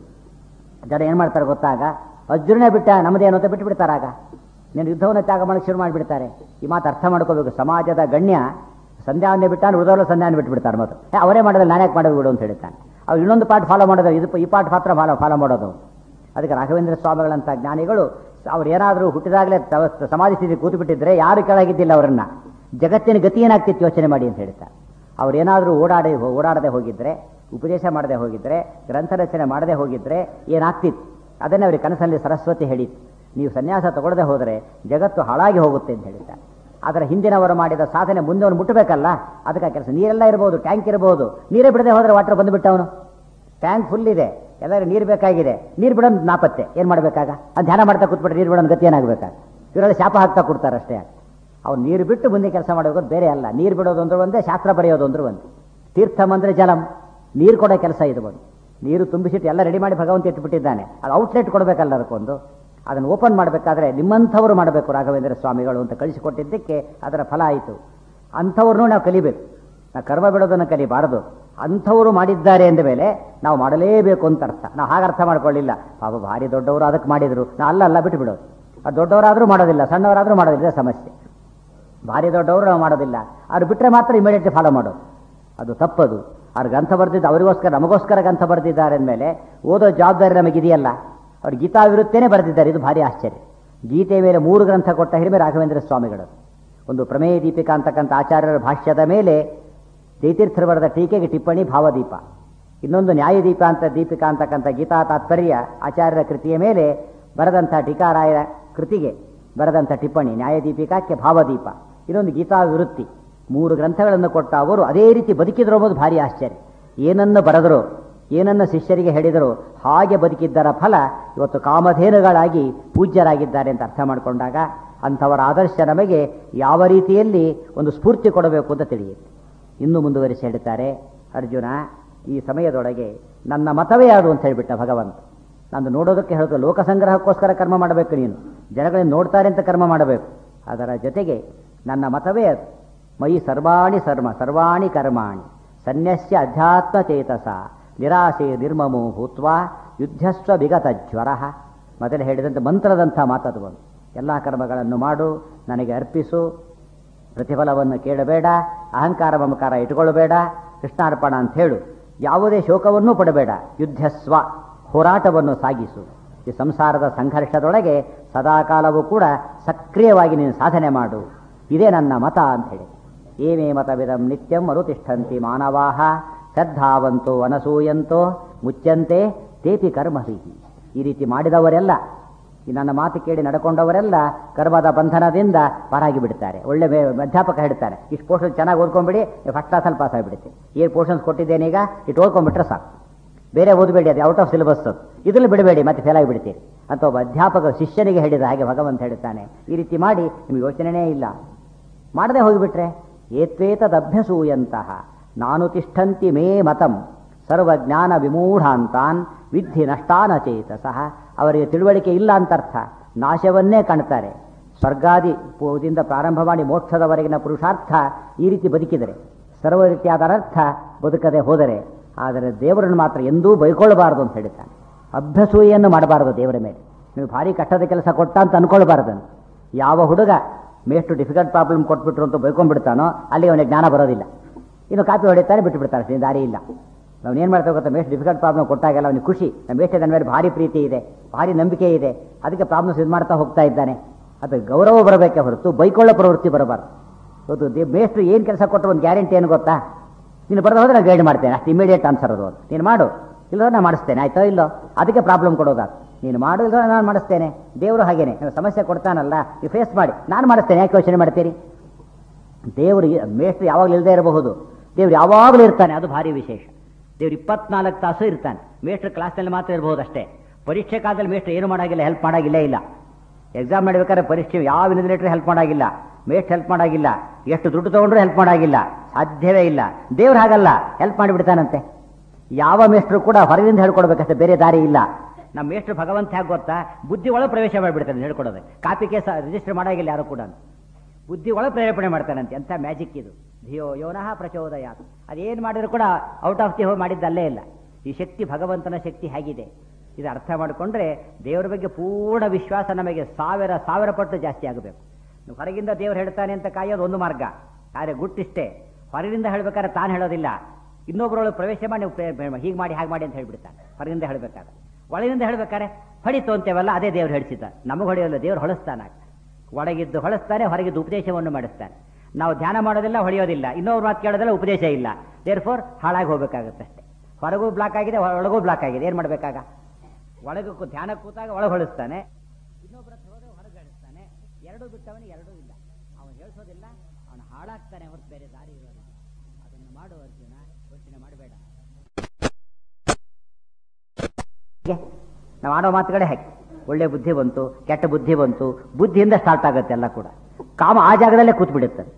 ಜನ ಏನು ಮಾಡ್ತಾರೆ ಗೊತ್ತಾಗ ಅರ್ಜುನೇ ಬಿಟ್ಟ ನಮ್ಮದೇನು ಅಂತ ಬಿಟ್ಟು ಬಿಡ್ತಾರಾಗ ನೀನು ಯುದ್ಧವನ್ನು ತ್ಯಾಗ ಮಾಡಕ್ಕೆ ಶುರು ಮಾಡಿಬಿಡ್ತಾರೆ ಈ ಮಾತು ಅರ್ಥ ಮಾಡ್ಕೋಬೇಕು ಸಮಾಜದ ಗಣ್ಯ ಸಂಧ್ಯಾವನ್ನೇ ಬಿಟ್ಟಾನು ಉಳಿದವರು ಸಂಧ್ಯಾವನ್ನ ಬಿಟ್ಬಿಡ್ತಾರೆ ಮತ್ತು ಏ, ಅವರೇ ಮಾಡೋದು ನಾನು ಯಾಕೆ ಮಾಡಬೇಕು ಬಿಡು ಅಂತ ಹೇಳ್ತಾನೆ ಅವ್ರು ಇನ್ನೊಂದು ಪಾಠ ಫಾಲೋ ಮಾಡೋದು ಇದು ಈ ಪಾಠ ಮಾತ್ರ ಫಾಲೋ ಫಾಲೋ ಮಾಡೋದು ಅದಕ್ಕೆ ರಾಘವೇಂದ್ರ ಸ್ವಾಮಿಗಳಂಥ ಜ್ಞಾನಿಗಳು ಅವ್ರು ಏನಾದರೂ ಹುಟ್ಟಿದಾಗಲೇ ತ- ಸಮಾಧಿ ಸ್ಥಿತಿ ಕೂತು ಬಿಟ್ಟಿದ್ರೆ ಯಾರು ಕೆಳಗಿದ್ದಿಲ್ಲ ಅವರನ್ನ ಜಗತ್ತಿನ ಗತಿ ಏನಾಗ್ತಿತ್ತು ಯೋಚನೆ ಮಾಡಿ ಅಂತ ಹೇಳ್ತಾರೆ ಅವ್ರು ಏನಾದರೂ ಓಡಾಡಿ ಓಡಾಡದೆ ಹೋಗಿದ್ರೆ ಉಪದೇಶ ಮಾಡದೆ ಹೋಗಿದ್ರೆ ಗ್ರಂಥ ರಚನೆ ಮಾಡದೆ ಹೋಗಿದ್ರೆ ಏನಾಗ್ತಿತ್ತು ಅದನ್ನೇ ಅವ್ರಿಗೆ ಕನಸಲ್ಲಿ ಸರಸ್ವತಿ ಹೇಳಿತ್ತು ನೀವು ಸನ್ಯಾಸ ತಗೊಳ್ಳದೆ ಹೋದರೆ ಜಗತ್ತು ಹಾಳಾಗಿ ಹೋಗುತ್ತೆ ಅಂತ ಹೇಳಿದ್ದಾರೆ ಆದರೆ ಹಿಂದಿನವರು ಮಾಡಿದ ಸಾಧನೆ ಮುಂದೆ ಅವನು ಮುಟ್ಟಬೇಕಲ್ಲ ಅದಕ್ಕೆ ಆ ಕೆಲಸ ನೀರೆಲ್ಲ ಇರಬಹುದು ಟ್ಯಾಂಕ್ ಇರಬಹುದು ನೀರೇ ಬಿಡದೆ ಹೋದರೆ ವಾಟರ್ ಬಂದುಬಿಟ್ಟ ಅವನು ಟ್ಯಾಂಕ್ ಫುಲ್ ಇದೆ ಎಲ್ಲರೂ ನೀರು ಬೇಕಾಗಿದೆ ನೀರು ಬಿಡೋದು ನಾಪತ್ತೆ ಏನು ಮಾಡಬೇಕಾಗ ಅದು ಧ್ಯಾನ ಮಾಡ್ತಾ ಕೂತ್ಬಿಟ್ರೆ ನೀರು ಬಿಡೋದು ಗತಿ ಏನಾಗಬೇಕಾಗ ಇವರೆಲ್ಲ ಶಾಪ ಹಾಕ್ತಾ ಕೊಡ್ತಾರೆ ಅಷ್ಟೇ ಅವ್ರು ನೀರು ಬಿಟ್ಟು ಮುಂದೆ ಕೆಲಸ ಮಾಡಬೇಕು ಅದು ಬೇರೆ ಅಲ್ಲ ನೀರು ಬಿಡೋದು ಅಂದ್ರೆ ಒಂದೇ ಶಾಸ್ತ್ರ ಬರೆಯೋದು ಅಂದ್ರೆ ಒಂದು ತೀರ್ಥಂ ಅಂದ್ರೆ ಜಲಂ ನೀರು ಕೊಡೋ ಕೆಲಸ ಇದು ಒಂದು ನೀರು ತುಂಬಿಸಿಟ್ಟು ಎಲ್ಲ ರೆಡಿ ಮಾಡಿ ಭಗವಂತ ಇಟ್ಬಿಟ್ಟಿದ್ದಾನೆ ಅದು ಔಟ್ಲೆಟ್ ಕೊಡಬೇಕಲ್ಲ ಅದಕ್ಕೊಂದು ಅದನ್ನು ಓಪನ್ ಮಾಡಬೇಕಾದ್ರೆ ನಿಮ್ಮಂಥವರು ಮಾಡಬೇಕು ರಾಘವೇಂದ್ರ ಸ್ವಾಮಿಗಳು ಅಂತ ಕಳಿಸಿಕೊಟ್ಟಿದ್ದಕ್ಕೆ ಅದರ ಫಲ ಆಯಿತು ಅಂಥವ್ರನ್ನೂ ನಾವು ಕಲಿಬೇಕು ನಾವು ಕರ್ಮ ಬಿಡೋದನ್ನು ಕಲಿಬಾರದು ಅಂಥವರು ಮಾಡಿದ್ದಾರೆ ಅಂದ ಮೇಲೆ ನಾವು ಮಾಡಲೇಬೇಕು ಅಂತ ಅರ್ಥ ನಾವು ಹಾಗೆ ಅರ್ಥ ಮಾಡ್ಕೊಳ್ಳಿಲ್ಲ ಪಾಪ ಭಾರಿ ದೊಡ್ಡವರು ಅದಕ್ಕೆ ಮಾಡಿದರು ನಾ ಅಲ್ಲ ಅಲ್ಲ ಬಿಟ್ಟು ಬಿಡೋದು ಅದು ದೊಡ್ಡವರಾದರೂ ಮಾಡೋದಿಲ್ಲ ಸಣ್ಣವರಾದರೂ ಮಾಡೋದಿಲ್ಲ ಇದೇ ಸಮಸ್ಯೆ ಭಾರಿ ದೊಡ್ಡವರು ನಾವು ಮಾಡೋದಿಲ್ಲ ಅವ್ರು ಬಿಟ್ಟರೆ ಮಾತ್ರ ಇಮಿಡಿಯೇಟ್ಲಿ ಫಾಲೋ ಮಾಡೋದು ಅದು ತಪ್ಪದು ಅವ್ರು ಗ್ರಂಥ ಬರೆದಿದ್ದು ಅವರಿಗೋಸ್ಕರ ನಮಗೋಸ್ಕರ ಗ್ರಂಥ ಬರೆದಿದ್ದಾರೆ ಅಂದಮೇಲೆ ಓದೋ ಜವಾಬ್ದಾರಿ ನಮಗಿದೆಯಲ್ಲ ಅವ್ರು ಗೀತಾ ವಿರುತ್ತೇನೆ ಬರೆದಿದ್ದಾರೆ ಇದು ಭಾರಿ ಆಶ್ಚರ್ಯ ಗೀತೆಯ ಮೇಲೆ ಮೂರು ಗ್ರಂಥ ಕೊಟ್ಟ ಹಿರಿಮೆ ರಾಘವೇಂದ್ರ ಸ್ವಾಮಿಗಳು ಒಂದು ಪ್ರಮೇಯ ದೀಪಿಕಾ ಅಂತಕ್ಕಂಥ ಆಚಾರ್ಯರ ಭಾಷ್ಯದ ಮೇಲೆ ಜಯತೀರ್ಥರು ಬರೆದ ಟೀಕೆಗೆ ಟಿಪ್ಪಣಿ ಭಾವದೀಪ ಇನ್ನೊಂದು ನ್ಯಾಯದೀಪ ಅಂತ ದೀಪಿಕಾ ಅಂತಕ್ಕಂಥ ಗೀತಾ ತಾತ್ಪರ್ಯ ಆಚಾರ್ಯರ ಕೃತಿಯ ಮೇಲೆ ಬರೆದಂಥ ಟೀಕಾರಾಯರ ಕೃತಿಗೆ ಬರೆದಂಥ ಟಿಪ್ಪಣಿ ನ್ಯಾಯದೀಪಿಕಾಕ್ಕೆ ಭಾವದೀಪ ಇನ್ನೊಂದು ಗೀತಾ ವಿವೃತ್ತಿ ಮೂರು ಗ್ರಂಥಗಳನ್ನು ಕೊಟ್ಟ ಅವರು ಅದೇ ರೀತಿ ಬದುಕಿದ್ರು ಅನ್ನೋದು ಭಾರಿ ಆಶ್ಚರ್ಯ ಏನನ್ನು ಬರೆದರು ಏನನ್ನು ಶಿಷ್ಯರಿಗೆ ಹೇಳಿದರು ಹಾಗೆ ಬದುಕಿದ್ದರ ಫಲ ಇವತ್ತು ಕಾಮಧೇನುಗಳಾಗಿ ಪೂಜ್ಯರಾಗಿದ್ದಾರೆ ಅಂತ ಅರ್ಥ ಮಾಡಿಕೊಂಡಾಗ ಅಂಥವರ ಆದರ್ಶ ನಮಗೆ ಯಾವ ರೀತಿಯಲ್ಲಿ ಒಂದು ಸ್ಫೂರ್ತಿ ಕೊಡಬೇಕು ಅಂತ ತಿಳಿಯುತ್ತೆ ಇನ್ನು ಮುಂದುವರಿಸಿ ಹೇಳ್ತಾರೆ ಅರ್ಜುನ ಈ ಸಮಯದೊಳಗೆ ನನ್ನ ಮತವೇ ಯಾವುದು ಅಂತ ಹೇಳಿಬಿಟ್ಟ ಭಗವಂತ ನಂದು ನೋಡೋದಕ್ಕೆ ಹೇಳೋದು ಲೋಕಸಂಗ್ರಹಕ್ಕೋಸ್ಕರ ಕರ್ಮ ಮಾಡಬೇಕು ನೀನು ಜನಗಳನ್ನ ನೋಡ್ತಾರೆ ಅಂತ ಕರ್ಮ ಮಾಡಬೇಕು ಅದರ ಜೊತೆಗೆ ನನ್ನ ಮತವೇ ಅದು ಮಯಿ ಸರ್ವಾಣಿ ಸರ್ಮ ಸರ್ವಾಣಿ ಕರ್ಮಾಣಿ ಸನ್ಯಸ್ಯ ಅಧ್ಯಾತ್ಮ ಚೇತಸ ನಿರಾಶೆ ನಿರ್ಮಮೋ ಭೂತ್ವ ಯುದ್ಧಸ್ವ ವಿಗತ ಜ್ವರ ಮೊದಲು ಹೇಳಿದಂತೆ ಮಂತ್ರದಂಥ ಮಾತದು ಒಂದು ಎಲ್ಲ ಕರ್ಮಗಳನ್ನು ಮಾಡು ನನಗೆ ಅರ್ಪಿಸು ಪ್ರತಿಫಲವನ್ನು ಕೇಳಬೇಡ ಅಹಂಕಾರ ಮಮಕಾರ ಇಟ್ಕೊಳ್ಬೇಡ ಕೃಷ್ಣಾರ್ಪಣ ಅಂತ ಹೇಳು ಯಾವುದೇ ಶೋಕವನ್ನೂ ಪಡಬೇಡ ಯುದ್ಧಸ್ವ ಹೋರಾಟವನ್ನು ಸಾಗಿಸು ಈ ಸಂಸಾರದ ಸಂಘರ್ಷದೊಳಗೆ ಸದಾಕಾಲವೂ ಕೂಡ ಸಕ್ರಿಯವಾಗಿ ನೀನು ಸಾಧನೆ ಮಾಡು ಇದೇ ನನ್ನ ಮತ ಅಂತ ಹೇಳಿ ಏಮೇ ಮತವಿದಂ ನಿತ್ಯಂ ಅನುತಿಷ್ಠಂತಿ ಮಾನವಾಹ ಶ್ರದ್ಧಾವಂತೋ ಅನಸೂಯಂತೋ ಮುಚ್ಚಂತೆ ತೇಪಿ ಕರ್ಮಸಿಹಿ ಈ ರೀತಿ ಮಾಡಿದವರೆಲ್ಲ ಈ ನನ್ನ ಮಾತು ಕೇಳಿ ನಡ್ಕೊಂಡವರೆಲ್ಲ ಕರ್ಮದ ಬಂಧನದಿಂದ ಪಾರಾಗಿ ಬಿಡ್ತಾರೆ ಒಳ್ಳೆ ಮೇ- ಅಧ್ಯಾಪಕ ಹೇಳ್ತಾರೆ ಇಷ್ಟು ಪೋರ್ಷನ್ ಚೆನ್ನಾಗಿ ಓದ್ಕೊಂಡ್ಬಿಡಿ ಫಸ್ಟ್ ಕ್ಲಾಸಲ್ಲಿ ಪಾಸ್ ಆಗಿಬಿಡುತ್ತೆ ಏನು ಪೋರ್ಷನ್ಸ್ ಕೊಟ್ಟಿದ್ದೇನೆ ಈಗ ಇಟ್ಟು ಓದ್ಕೊಂಡ್ಬಿಟ್ರೆ ಸಾಕು ಬೇರೆ ಓದಬೇಡಿ ಅದು ಔಟ್ ಆಫ್ ಸಿಲೆಬಸ್ ಅದು ಇದ್ರಲ್ಲಿ ಬಿಡಬೇಡಿ ಮತ್ತೆ ಫೇಲ್ ಆಗಿಬಿಡ್ತೀರಿ ಅಂತ ಒಬ್ಬ ಅಧ್ಯಾಪಕ ಶಿಷ್ಯನಿಗೆ ಹೇಳಿದ ಹಾಗೆ ಭಗವಂತ ಹೇಳ್ತಾನೆ ಈ ರೀತಿ ಮಾಡಿ ನಿಮಗೆ ಯೋಚನೆನೇ ಇಲ್ಲ ಮಾಡದೆ ಹೋಗಿಬಿಟ್ರೆ ಏತ್ವೇತದಭ್ಯಸೂಯಂತಹ ನಾನು ತಿಷ್ಠಂತಿ ಮೇ ಮತಂ ಸರ್ವಜ್ಞಾನ ವಿಮೂಢಾಂತಾನ್ ವಿದ್ಧಿ ನಷ್ಟಾನ ಚೇತಸಃ ಅವರಿಗೆ ತಿಳುವಳಿಕೆ ಇಲ್ಲ ಅಂತ ಅರ್ಥ ನಾಶವನ್ನೇ ಕಾಣ್ತಾರೆ ಸ್ವರ್ಗಾದಿ ಪೂದಿಂದ ಪ್ರಾರಂಭ ಮಾಡಿ ಮೋಕ್ಷದವರೆಗಿನ ಪುರುಷಾರ್ಥ ಈ ರೀತಿ ಬದುಕಿದರೆ ಸರ್ವ ರೀತಿಯಾದ ಅರ್ಥ ಬದುಕದೆ ಹೋದರೆ ಆದರೆ ದೇವರನ್ನು ಮಾತ್ರ ಎಂದೂ ಬೈಕೊಳ್ಳಬಾರದು ಅಂತ ಹೇಳ್ತಾನೆ ಅಭ್ಯಸೂಯೆಯನ್ನು ಮಾಡಬಾರದು ದೇವರ ಮೇಲೆ ನೀವು ಭಾರಿ ಕಷ್ಟದ ಕೆಲಸ ಕೊಟ್ಟ ಅಂತ ಅನ್ಕೊಳ್ಬಾರ್ದನು ಯಾವ ಹುಡುಗ ಮೇಷ್ಟು ಡಿಫಿಕಲ್ಟ್ ಪ್ರಾಬ್ಲಮ್ ಕೊಟ್ಬಿಟ್ರು ಅಂತ ಬೈಕೊಂಡ್ಬಿಡ್ತಾನೋ ಅಲ್ಲಿ ಅವನಿಗೆ ಜ್ಞಾನ ಬರೋದಿಲ್ಲ ಇನ್ನು ಕಾಪಿ ಹೊಡಿತಾನೆ ಬಿಟ್ಟು ಬಿಡ್ತಾರೆ ದಾರಿ ಇಲ್ಲ ನಾವು ಏನು ಮಾಡ್ತೇವೆ ಗೊತ್ತಾ ಮೇಸ್ಟ್ ಡಿಫಿಕಲ್ಟ್ ಪ್ರಾಬ್ಲಮ್ ಕೊಟ್ಟಾಗೆಲ್ಲ ಅವನಿಗೆ ಖುಷಿ ನಮ್ಮ ಮೇಸ್ಟ್ ನನ್ನ ಮೇಲೆ ಭಾರಿ ಪ್ರೀತಿ ಇದೆ ಭಾರಿ ನಂಬಿಕೆ ಇದೆ ಅದಕ್ಕೆ ಪ್ರಾಬ್ಲಮ್ಸ್ ಇದು ಮಾಡ್ತಾ ಹೋಗ್ತಾ ಇದ್ದಾನೆ ಅದು ಗೌರವ ಬರಬೇಕೆ ಹೊರತು ಬೈಕೊಳ್ಳೋ ಪ್ರವೃತ್ತಿ ಬರಬಾರ್ದು ಇವತ್ತು ದೇ ಮೇಸ್ಟ್ರು ಏನು ಕೆಲಸ ಕೊಟ್ಟರು ಒಂದು ಗ್ಯಾರಂಟಿ ಏನು ಗೊತ್ತಾ ನೀನು ಬರೋದು ಹೋದ್ರೆ ನಾನು ಗೈಡ್ ಮಾಡ್ತೇನೆ ಅಷ್ಟು ಇಮಿಡಿಯೇಟ್ ಆನ್ಸರ್ ಅದು ಅಂತ. ನೀನು ಮಾಡು ಇಲ್ಲೋ ನಾನು ಮಾಡಿಸ್ತೇನೆ ಆಯ್ತೋ ಇಲ್ಲೋ ಅದಕ್ಕೆ ಪ್ರಾಬ್ಲಮ್ ಕೊಡೋದು ನೀನು ಮಾಡು ಇಲ್ಲೋ ನಾನು ಮಾಡಿಸ್ತೇನೆ ದೇವರು ಹಾಗೇನೆ ನೀವು ಸಮಸ್ಯೆ ಕೊಡ್ತಾನಲ್ಲ ನೀವು ಫೇಸ್ ಮಾಡಿ ನಾನು ಮಾಡಿಸ್ತೇನೆ ಯಾಕೆ ಯೋಚನೆ ಮಾಡ್ತೀರಿ ದೇವರು ಮೇಷ್ಟ್ರು ಯಾವಾಗಲೂ ಇಲ್ಲದೆ ಇರಬಹುದು ದೇವ್ರು ಯಾವಾಗಲೂ ಇರ್ತಾನೆ ಅದು ಭಾರಿ ವಿಶೇಷ ದೇವ್ರು ಇಪ್ಪತ್ನಾಲ್ಕು ತಾಸು ಇರ್ತಾನೆ ಮೇಷ್ಟ್ರು ಕ್ಲಾಸ್ನಲ್ಲಿ ಮಾತ್ರ ಇರಬಹುದು ಅಷ್ಟೇ ಪರೀಕ್ಷೆ ಕಾಲದಲ್ಲಿ ಮೇಷ್ಟ್ರು ಏನು ಮಾಡಾಗಿಲ್ಲ ಹೆಲ್ಪ್ ಮಾಡಾಗಿಲ್ಲೇ ಇಲ್ಲ ಎಕ್ಸಾಮ್ ನಡಿಬೇಕಾದ್ರೆ ಪರೀಕ್ಷೆ ಯಾವ ಇನ್ವಿಜಿಲೇಟರ್ ಹೆಲ್ಪ್ ಮಾಡಾಗಿಲ್ಲ ಮೇಸ್ಟ್ ಹೆಲ್ಪ್ ಮಾಡಾಗಿಲ್ಲ ಎಷ್ಟು ದುಡ್ಡು ತಗೊಂಡ್ರು ಹೆಲ್ಪ್ ಮಾಡಾಗಿಲ್ಲ ಸಾಧ್ಯವೇ ಇಲ್ಲ ದೇವ್ರು ಹಾಗಲ್ಲ ಹೆಲ್ಪ್ ಮಾಡಿಬಿಡ್ತಾನಂತೆ ಯಾವ ಮೇಷ್ಟ್ರು ಕೂಡ ಹೊರಗಿಂದ ಹೇಳ್ಕೊಡ್ಬೇಕಷ್ಟೇ ಬೇರೆ ದಾರಿ ಇಲ್ಲ ನಮ್ಮ ಮೇಷ್ಟ್ರು ಭಗವಂತ ಹೇಗೆ ಗೊತ್ತಾ ಬುದ್ಧಿ ಒಳಗೆ ಪ್ರವೇಶ ಮಾಡಿಬಿಡ್ತಾನೆ ಹೇಳ್ಕೊಡೋದು ಕಾಪಿ ಕೇಸ್ ರಿಜಿಸ್ಟರ್ ಮಾಡಾಗಿಲ್ಲ ಯಾರು ಕೂಡ ಬುದ್ಧಿ ಒಳಗೆ ಪ್ರೇರೇಪಣೆ ಮಾಡ್ತಾನಂತೆ ಎಂಥ ಮ್ಯಾಜಿಕ್ ಇದು ಧಿಯೋ ಯೋನಃ ಪ್ರಚೋದಯ ಅದೇನು ಮಾಡಿದ್ರು ಕೂಡ ಔಟ್ ಆಫ್ ದಿ ಹೋ ಮಾಡಿದ್ದಲ್ಲೇ ಇಲ್ಲ ಈ ಶಕ್ತಿ ಭಗವಂತನ ಶಕ್ತಿ ಹೇಗಿದೆ ಇದು ಅರ್ಥ ಮಾಡಿಕೊಂಡ್ರೆ ದೇವರ ಬಗ್ಗೆ ಪೂರ್ಣ ವಿಶ್ವಾಸ ನಮಗೆ ಸಾವಿರ ಸಾವಿರ ಪಟ್ಟು ಜಾಸ್ತಿ ಆಗಬೇಕು ನೀವು ಹೊರಗಿಂದ ದೇವರು ಹೇಳ್ತಾನೆ ಅಂತ ಕಾಯೋದು ಒಂದು ಮಾರ್ಗ ಆದರೆ ಗುಟ್ಟಿಷ್ಟೇ ಹೊರಗಿಂದ ಹೇಳ್ಬೇಕಾದ್ರೆ ತಾನು ಹೇಳೋದಿಲ್ಲ ಇನ್ನೊಬ್ಬರೊಳಗೆ ಪ್ರವೇಶ ಮಾಡಿ ನೀವು ಪ್ರೇ- ಹೀಗೆ ಮಾಡಿ ಹಾಗೆ ಮಾಡಿ ಅಂತ ಹೇಳ್ಬಿಡ್ತಾನೆ ಹೊರಗಿಂದ ಹೇಳ್ಬೇಕಾದ್ರೆ ಒಳಗಿಂದ ಹೇಳ್ಬೇಕಾದ್ರೆ ಹೊಡಿತು ಅಂತೇವಲ್ಲ ಅದೇ ದೇವ್ರು ಹೇಳ್ಸಿದ್ದ ನಮಗೆ ಹೊಡೆಯೋಲ್ಲ ದೇವ್ರು ಹೊಳಿಸ್ತಾನೆ ಒಳಗಿದ್ದು ಹೊಳಿಸ್ತಾನೆ ಹೊರಗಿದ್ದು ಉಪದೇಶವನ್ನು ಮಾಡಿಸ್ತಾನೆ ನಾವು ಧ್ಯಾನ ಮಾಡೋದಿಲ್ಲ ಹೊಳೆಯೋದಿಲ್ಲ ಇನ್ನೊಬ್ರು ಮಾತು ಕೇಳೋದಿಲ್ಲ ಉಪದೇಶ ಇಲ್ಲ ದೇರ್ ಫೋರ್ ಹಾಳಾಗಿ ಹೋಗ್ಬೇಕಾಗುತ್ತೆ ಅಷ್ಟೇ ಹೊರಗೂ ಬ್ಲಾಕ್ ಆಗಿದೆ ಒಳಗೂ ಬ್ಲಾಕ್ ಆಗಿದೆ ಏನು ಮಾಡಬೇಕಾಗ ಒಳಗೆ ಕೂ- ಧ್ಯಾನ ಕೂತಾಗ ಒಳಗೆ ಹೊಳಿಸ್ತಾನೆ ಇನ್ನೊಬ್ಬರ ಹತ್ರ ಹೋದ್ರೆ ಹೊರಗೆ ಹೇಳಿಸ್ತಾನೆ ಎರಡೂ ಬಿಟ್ಟವನಿಗೆ ಎರಡೂ ಇಲ್ಲ ಅವನು ಹೇಳಿಸೋದಿಲ್ಲ ಅವನು ಹಾಳಾಗ್ತಾನೆ ಹೊರತು ಬೇರೆ ದಾರಿ ಇರೋಲ್ಲ ಅದನ್ನು ಮಾಡು ಅರ್ಜುನ ಯೋಚನೆ ಮಾಡಬೇಡ ನಾವು ಆಡೋ ಮಾತುಗಳೇ ಹಾಕಿ ಒಳ್ಳೆ ಬುದ್ಧಿ ಬಂತು ಕೆಟ್ಟ ಬುದ್ಧಿ ಬಂತು ಬುದ್ಧಿಯಿಂದ ಸ್ಟಾರ್ಟ್ ಆಗುತ್ತೆ ಎಲ್ಲ ಕೂಡ ಕಾಮ ಆ ಜಾಗದಲ್ಲೇ ಕೂತ್ ಬಿಡುತ್ತೆ